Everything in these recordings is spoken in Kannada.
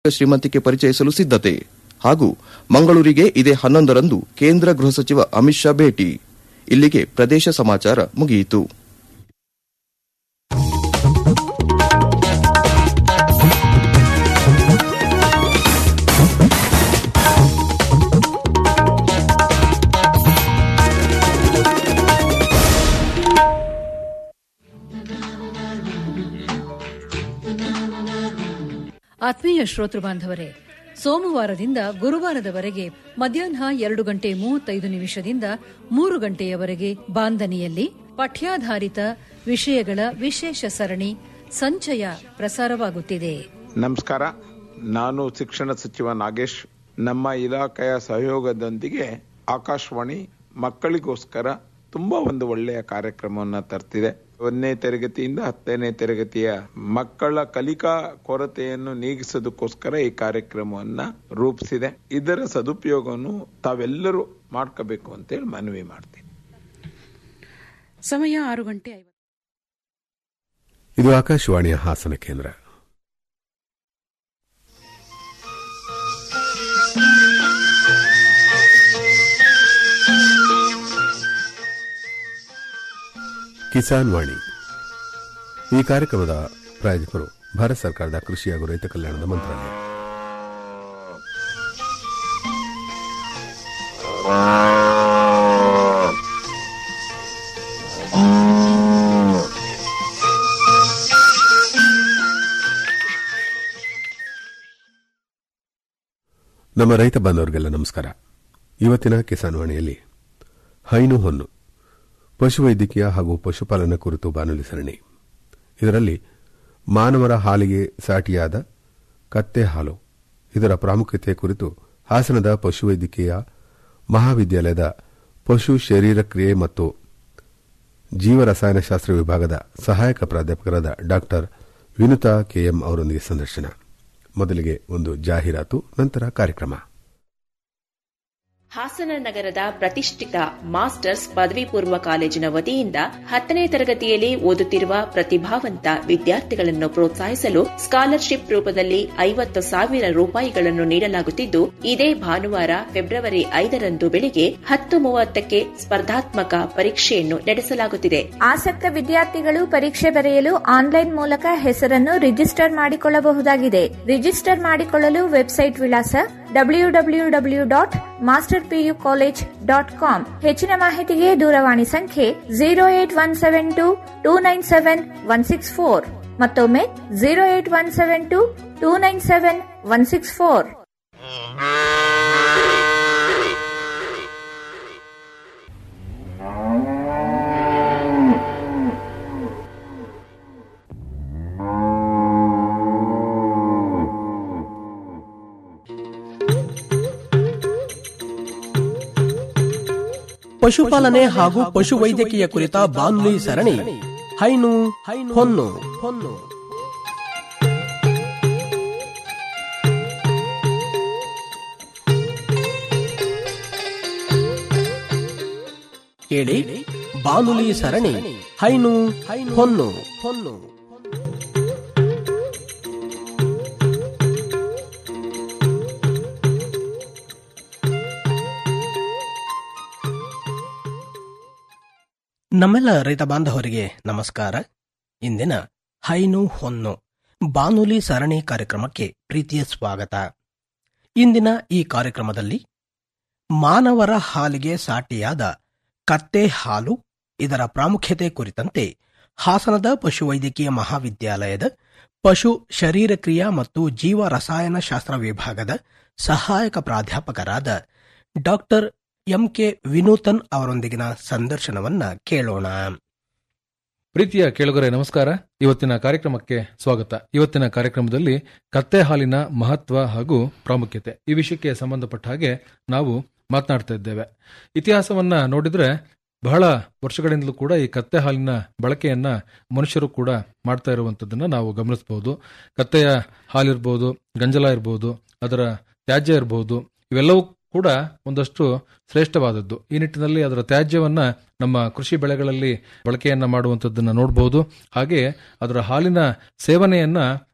ಶ್ರೀಮಂತಿಕೆ ಪರಿಚಯಿಸಲು ಸಿದ್ಧತೆ ಹಾಗೂ ಮಂಗಳೂರಿಗೆ ಇದೇ ಹನ್ನೊಂದರಂದು ಕೇಂದ್ರ ಗೃಹ ಸಚಿವ ಅಮಿತ್ ಶಾ ಭೇಟಿ ಇಲ್ಲಿಗೆ ಪ್ರದೇಶ ಸಮಾಚಾರ ಮುಗಿಯಿತು ಆತ್ಮೀಯ ಶ್ರೋತೃ ಬಾಂಧವರೇ ಸೋಮವಾರದಿಂದ ಗುರುವಾರದವರೆಗೆ ಮಧ್ಯಾಹ್ನ ಎರಡು ಗಂಟೆ ಮೂವತ್ತೈದು ನಿಮಿಷದಿಂದ ಮೂರು ಗಂಟೆಯವರೆಗೆ ಬಾಂದನಿಯಲ್ಲಿ ಪಠ್ಯಾಧಾರಿತ ವಿಷಯಗಳ ವಿಶೇಷ ಸರಣಿ ಸಂಚಯ ಪ್ರಸಾರವಾಗುತ್ತಿದೆ ನಮಸ್ಕಾರ ನಾನು ಶಿಕ್ಷಣ ಸಚಿವ ನಾಗೇಶ್ ನಮ್ಮ ಇಲಾಖೆಯ ಸಹಯೋಗದೊಂದಿಗೆ ಆಕಾಶವಾಣಿ ಮಕ್ಕಳಿಗೋಸ್ಕರ ತುಂಬಾ ಒಂದು ಒಳ್ಳೆಯ ಕಾರ್ಯಕ್ರಮವನ್ನ ತರ್ತಿದೆ ಒಂದನೇ ತರಗತಿಯಿಂದ ಹತ್ತನೇ ತರಗತಿಯ ಮಕ್ಕಳ ಕಲಿಕಾ ಕೊರತೆಯನ್ನು ನೀಗಿಸೋದಕ್ಕೋಸ್ಕರ ಈ ಕಾರ್ಯಕ್ರಮವನ್ನ ರೂಪಿಸಿದೆ ಇದರ ಸದುಪಯೋಗವನ್ನು ತಾವೆಲ್ಲರೂ ಮಾಡ್ಕೋಬೇಕು ಅಂತೇಳಿ ಮನವಿ ಮಾಡ್ತೀನಿ ಸಮಯ ಆರು ಗಂಟೆ ಐವತ್ತು ಇದು ಆಕಾಶವಾಣಿಯ ಹಾಸನ ಕೇಂದ್ರ ಕಿಸಾನ್ ವಾಣಿ ಈ ಕಾರ್ಯಕ್ರಮದ ಪ್ರಾಯೋಜಕರು ಭಾರತ ಸರ್ಕಾರದ ಕೃಷಿ ಹಾಗೂ ರೈತ ಕಲ್ಯಾಣದ ಮಂತ್ರಾಲಯ ನಮ್ಮ ರೈತ ಬಾಂಧವರಿಗೆಲ್ಲ ನಮಸ್ಕಾರ ಇವತ್ತಿನ ಕಿಸಾನ್ ವಾಣಿಯಲ್ಲಿ ಹೈನು ಹೊನ್ನು ಪಶುವೈದ್ಯಕೀಯ ಹಾಗೂ ಪಶುಪಾಲನಾ ಕುರಿತು ಬಾನುಲಿ ಸರಣಿ ಇದರಲ್ಲಿ ಮಾನವರ ಹಾಲಿಗೆ ಸಾಟಿಯಾದ ಕತ್ತೆ ಹಾಲು ಇದರ ಪ್ರಾಮುಖ್ಯತೆ ಕುರಿತು ಹಾಸನದ ಪಶುವೈದ್ಯಕೀಯ ಮಹಾವಿದ್ಯಾಲಯದ ಪಶು ಶರೀರ ಕ್ರಿಯೆ ಮತ್ತು ಜೀವರಸಾಯನಶಾಸ್ತ್ರ ವಿಭಾಗದ ಸಹಾಯಕ ಪ್ರಾಧ್ಯಾಪಕರಾದ ಡಾ ವಿನುತಾ ಕೆಎಂ ಅವರೊಂದಿಗೆ ಸಂದರ್ಶನ ಮೊದಲಿಗೆ ಒಂದು ಜಾಹೀರಾತು ನಂತರ ಕಾರ್ಯಕ್ರಮ ಹಾಸನ ನಗರದ ಪ್ರತಿಷ್ಠಿತ ಮಾಸ್ಟರ್ಸ್ ಪದವಿ ಪೂರ್ವ ಕಾಲೇಜಿನ ವತಿಯಿಂದ ಹತ್ತನೇ ತರಗತಿಯಲ್ಲಿ ಓದುತ್ತಿರುವ ಪ್ರತಿಭಾವಂತ ವಿದ್ಯಾರ್ಥಿಗಳನ್ನು ಪ್ರೋತ್ಸಾಹಿಸಲು ಸ್ಕಾಲರ್ಶಿಪ್ ರೂಪದಲ್ಲಿ ಐವತ್ತು ಸಾವಿರ ರೂಪಾಯಿಗಳನ್ನು ನೀಡಲಾಗುತ್ತಿದ್ದು ಇದೇ ಭಾನುವಾರ ಫೆಬ್ರವರಿ ಐದರಂದು ಬೆಳಿಗ್ಗೆ ಹತ್ತು ಮೂವತ್ತಕ್ಕೆ ಸ್ಪರ್ಧಾತ್ಮಕ ಪರೀಕ್ಷೆಯನ್ನು ನಡೆಸಲಾಗುತ್ತಿದೆ ಆಸಕ್ತ ವಿದ್ಯಾರ್ಥಿಗಳು ಪರೀಕ್ಷೆ ಬರೆಯಲು ಆನ್ಲೈನ್ ಮೂಲಕ ಹೆಸರನ್ನು ರಿಜಿಸ್ಟರ್ ಮಾಡಿಕೊಳ್ಳಬಹುದಾಗಿದೆ ರಿಜಿಸ್ಟರ್ ಮಾಡಿಕೊಳ್ಳಲು ವೆಬ್ಸೈಟ್ ವಿಳಾಸ W W W dot master PU college dot com ಹೆಚ್ಚಿನ ಮಾಹಿತಿಗೆ ದೂರವಾಣಿ ಸಂಖ್ಯೆ zero eight one seven two two nine seven one six four ಮತ್ತೊಮ್ಮೆ zero eight one seven two two nine seven one six four ಪಶುಪಾಲನೆ ಹಾಗೂ ಪಶುವೈದ್ಯಕೀಯ ಕುರಿತ ಬಾನುಲಿ ಸರಣಿ ಹೈನು ಹೊನ್ನು ಹೊನ್ನು ಕೇಳಿ ಬಾನುಲಿ ಸರಣಿ ಹೈನು ಹೊನ್ನು ಹೊನ್ನು ನಮ್ಮೆಲ್ಲ ರೈತ ಬಾಂಧವರಿಗೆ ನಮಸ್ಕಾರ ಇಂದಿನ ಹೈನು ಹೊನ್ನು ಬಾನುಲಿ ಸರಣಿ ಕಾರ್ಯಕ್ರಮಕ್ಕೆ ಪ್ರೀತಿಯ ಸ್ವಾಗತ ಇಂದಿನ ಈ ಕಾರ್ಯಕ್ರಮದಲ್ಲಿ ಮಾನವರ ಹಾಲಿಗೆ ಸಾಟಿಯಾದ ಕತ್ತೆ ಹಾಲು ಇದರ ಪ್ರಾಮುಖ್ಯತೆ ಕುರಿತಂತೆ ಹಾಸನದ ಪಶುವೈದ್ಯಕೀಯ ಮಹಾವಿದ್ಯಾಲಯದ ಪಶು ಶರೀರಕ್ರಿಯಾ ಮತ್ತು ಜೀವ ರಸಾಯನಶಾಸ್ತ್ರ ವಿಭಾಗದ ಸಹಾಯಕ ಪ್ರಾಧ್ಯಾಪಕರಾದ ಡಾಕ್ಟರ್ ಎಂಕೆ ವಿನೂತನ್ ಅವರೊಂದಿಗಿನ ಸಂದರ್ಶನವನ್ನ ಕೇಳೋಣ ಪ್ರೀತಿಯ ಕೇಳುಗರೆ ನಮಸ್ಕಾರ ಇವತ್ತಿನ ಕಾರ್ಯಕ್ರಮಕ್ಕೆ ಸ್ವಾಗತ ಇವತ್ತಿನ ಕಾರ್ಯಕ್ರಮದಲ್ಲಿ ಕತ್ತೆ ಹಾಲಿನ ಮಹತ್ವ ಹಾಗೂ ಪ್ರಾಮುಖ್ಯತೆ ಈ ವಿಷಯಕ್ಕೆ ಸಂಬಂಧಪಟ್ಟ ಹಾಗೆ ನಾವು ಮಾತನಾಡ್ತಾ ಇದ್ದೇವೆ ಇತಿಹಾಸವನ್ನ ನೋಡಿದ್ರೆ ಬಹಳ ವರ್ಷಗಳಿಂದಲೂ ಕೂಡ ಈ ಕತ್ತೆ ಹಾಲಿನ ಬಳಕೆಯನ್ನ ಮನುಷ್ಯರು ಕೂಡ ಮಾಡ್ತಾ ಇರುವಂತದ್ದನ್ನ ನಾವು ಗಮನಿಸಬಹುದು ಕತ್ತೆಯ ಹಾಲಿರ್ಬೋದು ಗಂಜಲ ಇರ್ಬೋದು ಅದರ ತ್ಯಾಜ್ಯ ಇರಬಹುದು ಇವೆಲ್ಲವೂ ಕೂಡ ಒಂದಷ್ಟು ಶ್ರೇಷ್ಠವಾದದ್ದು ಈ ನಿಟ್ಟಿನಲ್ಲಿ ಅದರ ತ್ಯಾಜ್ಯವನ್ನ ನಮ್ಮ ಕೃಷಿ ಬೆಳೆಗಳಲ್ಲಿ ಬಳಕೆಯನ್ನ ಮಾಡುವಂಥದ್ದನ್ನ ನೋಡಬಹುದು ಹಾಗೆ ಅದರ ಹಾಲಿನ ಸೇವನೆಯನ್ನ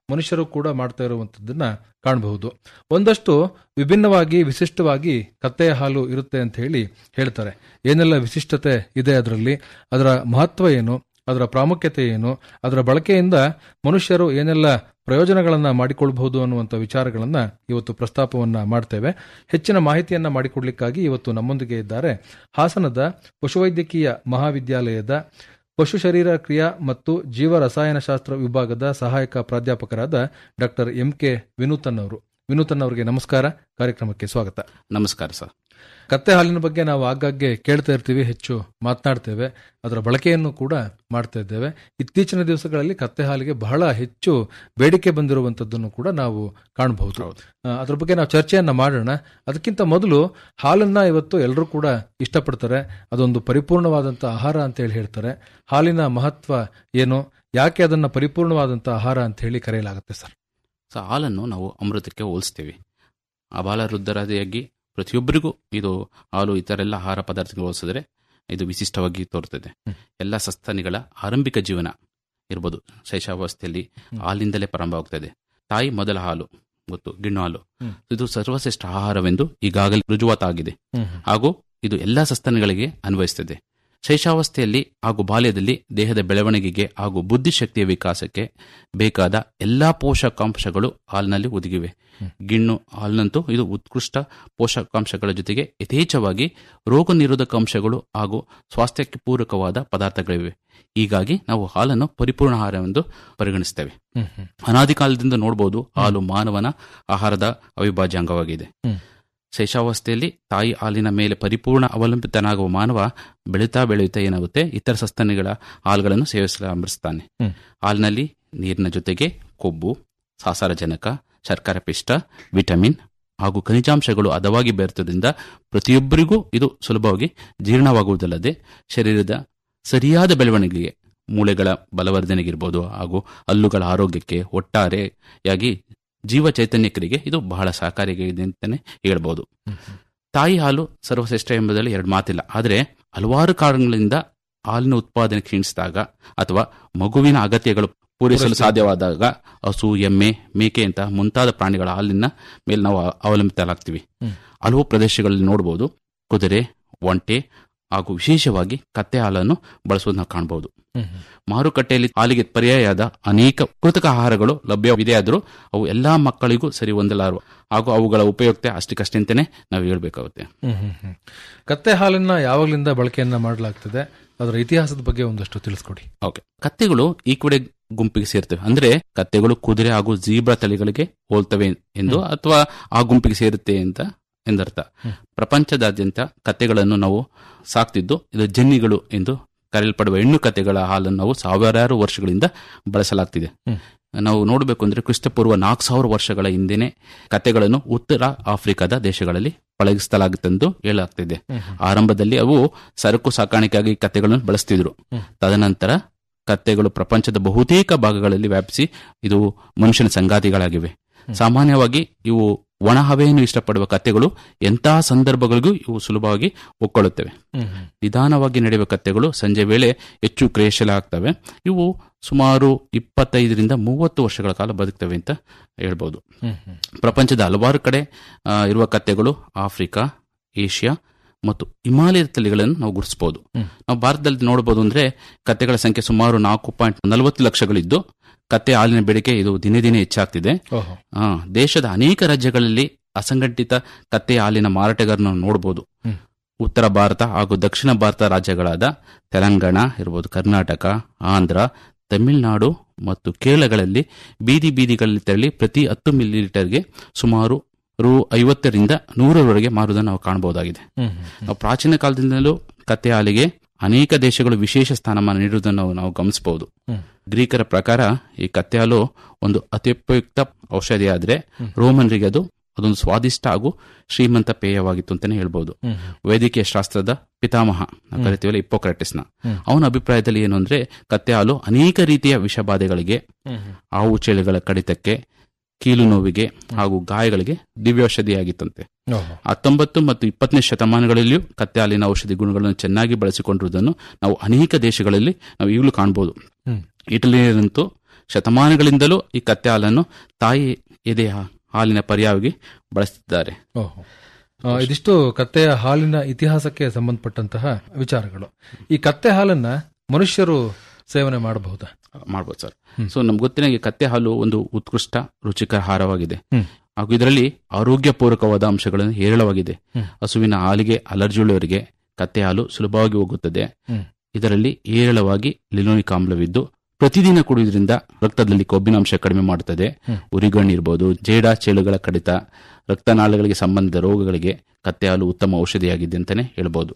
ಮನುಷ್ಯರು ಕೂಡ ಮಾಡ್ತಾ ಇರುವಂತದ್ದನ್ನ ಕಾಣಬಹುದು ಒಂದಷ್ಟು ವಿಭಿನ್ನವಾಗಿ ವಿಶಿಷ್ಟವಾಗಿ ಕತ್ತೆಯ ಹಾಲು ಇರುತ್ತೆ ಅಂತ ಹೇಳಿ ಹೇಳ್ತಾರೆ ಏನೆಲ್ಲ ವಿಶಿಷ್ಟತೆ ಇದೆ ಅದರಲ್ಲಿ ಅದರ ಮಹತ್ವ ಏನು ಅದರ ಪ್ರಾಮುಖ್ಯತೆ ಏನು ಅದರ ಬಳಕೆಯಿಂದ ಮನುಷ್ಯರು ಏನೆಲ್ಲ ಪ್ರಯೋಜನಗಳನ್ನ ಮಾಡಿಕೊಳ್ಬಹುದು ಅನ್ನುವಂಥ ವಿಚಾರಗಳನ್ನ ಇವತ್ತು ಪ್ರಸ್ತಾಪವನ್ನ ಮಾಡ್ತೇವೆ ಹೆಚ್ಚಿನ ಮಾಹಿತಿಯನ್ನ ಮಾಡಿಕೊಡ್ಲಿಕ್ಕಾಗಿ ಇವತ್ತು ನಮ್ಮೊಂದಿಗೆ ಇದ್ದಾರೆ ಹಾಸನದ ಪಶುವೈದ್ಯಕೀಯ ಮಹಾವಿದ್ಯಾಲಯದ ಪಶು ಶರೀರ ಕ್ರಿಯಾ ಮತ್ತು ಜೀವ ರಸಾಯನಶಾಸ್ತ್ರ ವಿಭಾಗದ ಸಹಾಯಕ ಪ್ರಾಧ್ಯಾಪಕರಾದ ಡಾಕ್ಟರ್ ಎಂ ಕೆ ವಿನೂತನ್ ಅವರು ವಿನೂತನ್ ಅವರಿಗೆ ನಮಸ್ಕಾರ ಕಾರ್ಯಕ್ರಮಕ್ಕೆ ಸ್ವಾಗತ ನಮಸ್ಕಾರ ಸರ್ ಕತ್ತೆ ಹಾಲಿನ ಬಗ್ಗೆ ನಾವು ಆಗಾಗ್ಗೆ ಕೇಳ್ತಾ ಇರ್ತೀವಿ ಹೆಚ್ಚು ಮಾತನಾಡ್ತೇವೆ ಅದರ ಬಳಕೆಯನ್ನು ಕೂಡ ಮಾಡ್ತಾ ಇದ್ದೇವೆ ಇತ್ತೀಚಿನ ದಿವಸಗಳಲ್ಲಿ ಕತ್ತೆ ಹಾಲಿಗೆ ಬಹಳ ಹೆಚ್ಚು ಬೇಡಿಕೆ ಬಂದಿರುವಂತದ್ದನ್ನು ಕೂಡ ನಾವು ಕಾಣಬಹುದು ಆ, ಅದ್ರ ಬಗ್ಗೆ ನಾವು ಚರ್ಚೆಯನ್ನ ಮಾಡೋಣ ಅದಕ್ಕಿಂತ ಮೊದಲು ಹಾಲನ್ನ ಇವತ್ತು ಎಲ್ಲರೂ ಕೂಡ ಇಷ್ಟಪಡ್ತಾರೆ ಅದೊಂದು ಪರಿಪೂರ್ಣವಾದಂತ ಆಹಾರ ಅಂತ ಹೇಳಿ ಹೇಳ್ತಾರೆ ಹಾಲಿನ ಮಹತ್ವ ಏನು ಯಾಕೆ ಅದನ್ನ ಪರಿಪೂರ್ಣವಾದಂತ ಆಹಾರ ಅಂತ ಹೇಳಿ ಕರೆಯಲಾಗುತ್ತೆ ಸರ್ ಸೊ ಹಾಲನ್ನು ನಾವು ಅಮೃತಕ್ಕೆ ಹೋಲಿಸ್ತೀವಿ ಅಬಾಲ ವೃದ್ಧರಾದಿಯಾಗಿ ಪ್ರತಿಯೊಬ್ಬರಿಗೂ ಇದು ಹಾಲು ಇತರ ಎಲ್ಲ ಆಹಾರ ಪದಾರ್ಥಗಳು ಹೋಲಿಸಿದ್ರೆ ಇದು ವಿಶಿಷ್ಟವಾಗಿ ತೋರುತ್ತದೆ ಎಲ್ಲ ಸಸ್ತನಿಗಳ ಆರಂಭಿಕ ಜೀವನ ಇರ್ಬೋದು ಶೈಶಾವಸ್ಥೆಯಲ್ಲಿ ಹಾಲಿಂದಲೇ ಪ್ರಾರಂಭವಾಗ್ತದೆ ತಾಯಿ ಮೊದಲ ಹಾಲು ಗೊತ್ತು ಗಿಣ್ಣು ಹಾಲು ಹ್ಮ್. ಇದು ಸರ್ವಶ್ರೇಷ್ಠ ಆಹಾರವೆಂದು ಈಗಾಗಲೇ ರುಜುವಾತಾಗಿದೆ ಹಾಗೂ ಇದು ಎಲ್ಲ ಸಸ್ತನಿಗಳಿಗೆ ಅನ್ವಯಿಸುತ್ತದೆ ಶೈಶಾವಸ್ಥೆಯಲ್ಲಿ ಹಾಗೂ ಬಾಲ್ಯದಲ್ಲಿ ದೇಹದ ಬೆಳವಣಿಗೆಗೆ ಹಾಗೂ ಬುದ್ಧಿಶಕ್ತಿಯ ವಿಕಾಸಕ್ಕೆ ಬೇಕಾದ ಎಲ್ಲಾ ಪೋಷಕಾಂಶಗಳು ಹಾಲಿನಲ್ಲಿ ಒದಗಿವೆ ಗಿಣ್ಣು ಹಾಲಿನಂತೂ ಇದು ಉತ್ಕೃಷ್ಟ ಪೋಷಕಾಂಶಗಳ ಜೊತೆಗೆ ಯಥೇಚ್ಛವಾಗಿ ರೋಗ ನಿರೋಧಕ ಅಂಶಗಳು ಹಾಗೂ ಸ್ವಾಸ್ಥ್ಯಕ್ಕೆ ಪೂರಕವಾದ ಪದಾರ್ಥಗಳಿವೆ ಹೀಗಾಗಿ ನಾವು ಹಾಲನ್ನು ಪರಿಪೂರ್ಣ ಆಹಾರವೆಂದು ಪರಿಗಣಿಸ್ತೇವೆ ಅನಾದಿ ಕಾಲದಿಂದ ನೋಡಬಹುದು ಹಾಲು ಮಾನವನ ಆಹಾರದ ಅವಿಭಾಜ್ಯ ಅಂಗವಾಗಿದೆ ಹ್ಮ್. ಶೈಶಾವಸ್ಥೆಯಲ್ಲಿ ತಾಯಿ ಹಾಲಿನ ಮೇಲೆ ಪರಿಪೂರ್ಣ ಅವಲಂಬಿತನಾಗುವ ಮಾನವ ಬೆಳೀತಾ ಬೆಳೆಯುತ್ತಾ ಏನಾಗುತ್ತೆ ಇತರ ಸಸ್ತನಿಗಳ ಹಾಲುಗಳನ್ನು ಸೇವಿಸಲು ಆರಂಭಿಸ್ತಾನೆ ಹ್ಮ್. ಹಾಲಿನಲ್ಲಿ ನೀರಿನ ಜೊತೆಗೆ ಕೊಬ್ಬು ಸಾಸಾರಜನಕ ಶರ್ಕರ ಪಿಷ್ಟ ವಿಟಮಿನ್ ಹಾಗೂ ಖನಿಜಾಂಶಗಳು ಹದವಾಗಿ ಬೆರೆತದಿಂದ ಪ್ರತಿಯೊಬ್ಬರಿಗೂ ಇದು ಸುಲಭವಾಗಿ ಜೀರ್ಣವಾಗುವುದಲ್ಲದೆ ಶರೀರದ ಸರಿಯಾದ ಬೆಳವಣಿಗೆಗೆ ಮೂಳೆಗಳ ಬಲವರ್ಧನೆಗಿರ್ಬೋದು ಹಾಗೂ ಹಲ್ಲುಗಳ ಆರೋಗ್ಯಕ್ಕೆ ಒಟ್ಟಾರೆಯಾಗಿ ಜೀವ ಚೈತನ್ಯಕರಿಗೆ ಇದು ಬಹಳ ಸಹಕಾರಿಯಾಗಿದೆ ಅಂತಾನೆ ಹೇಳ್ಬೋದು ತಾಯಿ ಹಾಲು ಸರ್ವಶ್ರೇಷ್ಠ ಎಂಬುದರಲ್ಲಿ ಎರಡು ಮಾತಿಲ್ಲ ಆದರೆ ಹಲವಾರು ಕಾರಣಗಳಿಂದ ಹಾಲಿನ ಉತ್ಪಾದನೆ ಕ್ಷೀಣಿಸಿದಾಗ ಅಥವಾ ಮಗುವಿನ ಅಗತ್ಯಗಳು ಪೂರೈಸಲು ಸಾಧ್ಯವಾದಾಗ ಹಸು ಎಮ್ಮೆ ಮೇಕೆ ಅಂತ ಮುಂತಾದ ಪ್ರಾಣಿಗಳ ಹಾಲಿನ ಮೇಲೆ ನಾವು ಅವಲಂಬಿತರಾಗ್ತೀವಿ ಹ್ಮ್. ಹಲವು ಪ್ರದೇಶಗಳಲ್ಲಿ ನೋಡಬಹುದು ಕುದುರೆ ಒಂಟೆ ಹಾಗೂ ವಿಶೇಷವಾಗಿ ಕತ್ತೆ ಹಾಲನ್ನು ಬಳಸುವುದನ್ನು ನಾವು ಕಾಣಬಹುದು ಮಾರುಕಟ್ಟೆಯಲ್ಲಿ ಹಾಲಿಗೆ ಪರ್ಯಾಯದ ಅನೇಕ ಕೃತಕ ಆಹಾರಗಳು ಲಭ್ಯವಿದೆಯಾದರೂ ಅವು ಎಲ್ಲಾ ಮಕ್ಕಳಿಗೂ ಸರಿ ಹೊಂದಲಾರು ಹಾಗೂ ಅವುಗಳ ಉಪಯುಕ್ತ ಅಷ್ಟಕ್ಕಷ್ಟಂತೆಯೇ ನಾವು ಹೇಳ್ಬೇಕಾಗುತ್ತೆ ಕತ್ತೆ ಹಾಲನ್ನ ಯಾವಾಗಲಿಂದ ಬಳಕೆಯನ್ನ ಮಾಡಲಾಗ್ತದೆ ಅದರ ಇತಿಹಾಸದ ಬಗ್ಗೆ ಒಂದಷ್ಟು ತಿಳಿಸ್ಕೊಡಿ ಓಕೆ ಕತ್ತೆಗಳು ಈ ಕಡೆ ಗುಂಪಿಗೆ ಸೇರ್ತವೆ ಅಂದ್ರೆ ಕತ್ತೆಗಳು ಕುದುರೆ ಹಾಗೂ ಜೀಬ್ರಾ ತಳಿಗಳಿಗೆ ಹೋಲ್ತವೆ ಎಂದು ಅಥವಾ ಆ ಗುಂಪಿಗೆ ಸೇರುತ್ತೆ ಅಂತ ಎಂದರ್ಥ ಪ್ರಪಂಚದಾದ್ಯಂತ ಕತ್ತೆಗಳನ್ನು ನಾವು ಸಾಕ್ತಿದ್ದು ಇದು ಜನ್ನಿಗಳು ಎಂದು ಕರೆಯಲ್ಪಡುವ ಹೆಣ್ಣು ಕತ್ತೆಗಳ ಹಾಲನ್ನು ನಾವು ಸಾವಿರಾರು ವರ್ಷಗಳಿಂದ ಬಳಸಲಾಗ್ತಿದೆ ಹ್ಮ್. ನಾವು ನೋಡಬೇಕು ಅಂದ್ರೆ ಕ್ರಿಸ್ತಪೂರ್ವ ನಾಲ್ಕು ಸಾವಿರ ವರ್ಷಗಳ ಹಿಂದೆನೆ ಕತ್ತೆಗಳನ್ನು ಉತ್ತರ ಆಫ್ರಿಕಾದ ದೇಶಗಳಲ್ಲಿ ಪಳಗಿಸಲಾಗುತ್ತೆಂದು ಹೇಳಲಾಗ್ತಿದೆ ಆರಂಭದಲ್ಲಿ ಅವು ಸರಕು ಸಾಕಾಣಿಕೆಯಾಗಿ ಕತ್ತೆಗಳನ್ನು ಬಳಸ್ತಿದ್ರು ತದನಂತರ ಕತ್ತೆಗಳು ಪ್ರಪಂಚದ ಬಹುತೇಕ ಭಾಗಗಳಲ್ಲಿ ವ್ಯಾಪಿಸಿ ಇದು ಮನುಷ್ಯನ ಸಂಗಾತಿಗಳಾಗಿವೆ ಸಾಮಾನ್ಯವಾಗಿ ಇವು ಒಣ ಹವೆಯನ್ನು ಇಷ್ಟಪಡುವ ಕತ್ತೆಗಳು ಎಂತಹ ಸಂದರ್ಭಗಳಿಗೂ ಇವು ಸುಲಭವಾಗಿ ಒಕ್ಕೊಳ್ಳುತ್ತವೆ ನಿಧಾನವಾಗಿ ನಡೆಯುವ ಕತ್ತೆಗಳು ಸಂಜೆ ವೇಳೆ ಹೆಚ್ಚು ಕ್ರಿಯಾಶೀಲ ಇವು ಸುಮಾರು ಇಪ್ಪತ್ತೈದರಿಂದ ಮೂವತ್ತು ವರ್ಷಗಳ ಕಾಲ ಬದುಕ್ತವೆ ಅಂತ ಹೇಳ್ಬೋದು ಪ್ರಪಂಚದ ಹಲವಾರು ಕಡೆ ಆ, ಇರುವ ಕತ್ತೆಗಳು ಆಫ್ರಿಕಾ ಏಷ್ಯಾ ಮತ್ತು ಹಿಮಾಲಯದ ತಳಿಗಳನ್ನು ನಾವು ಗುರುತಿಸಬಹುದು ನಾವು ಭಾರತದಲ್ಲಿ ನೋಡಬಹುದು ಅಂದ್ರೆ ಕತ್ತೆಗಳ ಸಂಖ್ಯೆ ಸುಮಾರು ನಾಲ್ಕು ಪಾಯಿಂಟ್ ನಲವತ್ತು ಲಕ್ಷಗಳಿದ್ದು ಕತ್ತೆ ಹಾಲಿನ ಬೇಡಿಕೆ ಇದು ದಿನೇ ದಿನೇ ಹೆಚ್ಚಾಗ್ತಿದೆ ಓಹೋ ಆ, ದೇಶದ ಅನೇಕ ರಾಜ್ಯಗಳಲ್ಲಿ ಅಸಂಘಟಿತ ಕತ್ತೆ ಹಾಲಿನ ಮಾರಾಟಗಾರನ್ನು ನೋಡಬಹುದು ಹ್ಮ್. ಉತ್ತರ ಭಾರತ ಹಾಗೂ ದಕ್ಷಿಣ ಭಾರತ ರಾಜ್ಯಗಳಾದ ತೆಲಂಗಾಣ ಇರಬಹುದು ಕರ್ನಾಟಕ ಆಂಧ್ರ ತಮಿಳುನಾಡು ಮತ್ತು ಕೇರಳಗಳಲ್ಲಿ ಬೀದಿ ಬೀದಿಗಳಲ್ಲಿ ತೆರಳಿ ಪ್ರತಿ ಹತ್ತು ಮಿಲಿ ಲೀಟರ್ಗೆ ಸುಮಾರು ರು ಐವತ್ತರಿಂದ ನೂರರವರೆಗೆ ಮಾರುವುದನ್ನು ನಾವು ಕಾಣಬಹುದಾಗಿದೆ ನಾವು ಪ್ರಾಚೀನ ಕಾಲದಿಂದಲೂ ಕತ್ತೆ ಹಾಲಿಗೆ ಅನೇಕ ದೇಶಗಳು ವಿಶೇಷ ಸ್ಥಾನಮಾನ ನೀಡುವುದನ್ನು ನಾವು- ನಾವು ಗಮನಿಸಬಹುದು ಹ್ಮ್. ಗ್ರೀಕರ ಪ್ರಕಾರ ಈ ಕತ್ತೆ ಹಾಲು ಒಂದು ಅತ್ಯುಪಯುಕ್ತ ಔಷಧಿ ಆದ್ರೆ ರೋಮನ್ರಿಗೆ ಅದು ಅದೊಂದು ಸ್ವಾದಿಷ್ಟ ಹಾಗೂ ಶ್ರೀಮಂತ ಪೇಯವಾಗಿತ್ತು ಅಂತಾನೆ ಹೇಳ್ಬಹುದು ವೈದ್ಯಕೀಯ ಶಾಸ್ತ್ರದ ಪಿತಾಮಹ ನಾವು ಕರಿತೀವಲ್ಲ ಹಿಪ್ಪೋಕ್ರಾಟಿಸ್ನ ಅವನ ಅಭಿಪ್ರಾಯದಲ್ಲಿ ಏನು ಅಂದ್ರೆ ಕತ್ತೆ ಹಾಲು ಅನೇಕ ರೀತಿಯ ವಿಷಬಾಧೆಗಳಿಗೆ ಹಾವು ಚಳಿಗಳ ಕಡಿತಕ್ಕೆ ಕೀಲು ನೋವಿಗೆ ಹಾಗೂ ಗಾಯಗಳಿಗೆ ದಿವ್ಯೌಷಧಿಯಾಗಿತ್ತಂತೆ ಓಹೋ ಹತ್ತೊಂಬತ್ತು ಮತ್ತು ಇಪ್ಪತ್ತನೇ ಶತಮಾನಗಳಲ್ಲಿಯೂ ಕತ್ತೆ ಹಾಲಿನ ಔಷಧಿ ಗುಣಗಳನ್ನು ಚೆನ್ನಾಗಿ ಬಳಸಿಕೊಂಡಿರುವುದನ್ನು ನಾವು ಅನೇಕ ದೇಶಗಳಲ್ಲಿ ನಾವು ಈಗಲೂ ಕಾಣಬಹುದು ಹ್ಮ್. ಇಟಲಿಯಲ್ಲಂತೂ ಶತಮಾನಗಳಿಂದಲೂ ಈ ಕತ್ತೆ ಹಾಲನ್ನು ತಾಯಿ ಎದೆ ಹಾಲಿನ ಪರ್ಯಾಯವಾಗಿ ಬಳಸುತ್ತಿದ್ದಾರೆ ಓಹೋ ಆ, ಇದಿಷ್ಟು ಕತ್ತೆಯ ಹಾಲಿನ ಇತಿಹಾಸಕ್ಕೆ ಸಂಬಂಧಪಟ್ಟಂತಹ ವಿಚಾರಗಳು ಈ ಕತ್ತೆ ಹಾಲನ್ನ ಮನುಷ್ಯರು ಸೇವನೆ ಮಾಡಬಹುದಾ ಮಾಡ್ಬೋದು ಸರ್ ಸೊ ನಮ್ಗೆ ಗೊತ್ತಿನ ಈ ಕತ್ತೆ ಹಾಲು ಒಂದು ಉತ್ಕೃಷ್ಟ ರುಚಿಕರ ಆಹಾರವಾಗಿದೆ ಹ್ಮ್. ಹಾಗೂ ಇದರಲ್ಲಿ ಆರೋಗ್ಯಪೂರ್ವಕವಾದ ಅಂಶಗಳನ್ನು ಹೇರಳವಾಗಿದೆ ಹ್ಮ್. ಹಸುವಿನ ಹಾಲಿಗೆ ಅಲರ್ಜಿ ಉಳ್ಳವರಿಗೆ ಕತ್ತೆ ಹಾಲು ಸುಲಭವಾಗಿ ಹೋಗುತ್ತದೆ ಹ್ಮ್. ಇದರಲ್ಲಿ ಹೇರಳವಾಗಿ ಲಿನೋನಿಕ್ ಆಮ್ಲವಿದ್ದು ಪ್ರತಿದಿನ ಕುಡಿಯುವುದರಿಂದ ರಕ್ತದಲ್ಲಿ ಕೊಬ್ಬಿನಾಂಶ ಕಡಿಮೆ ಮಾಡುತ್ತದೆ ಹ್ಮ್. ಉರಿಗಣ್ಣು ಇರಬಹುದು ಜೇಡ ಚೇಳುಗಳ ಕಡಿತ ರಕ್ತನಾಳಗಳಿಗೆ ಸಂಬಂಧಿಸಿದ ರೋಗಗಳಿಗೆ ಕತ್ತೆ ಹಾಲು ಉತ್ತಮ ಔಷಧಿಯಾಗಿದೆ ಅಂತಾನೆ ಹೇಳ್ಬೋದು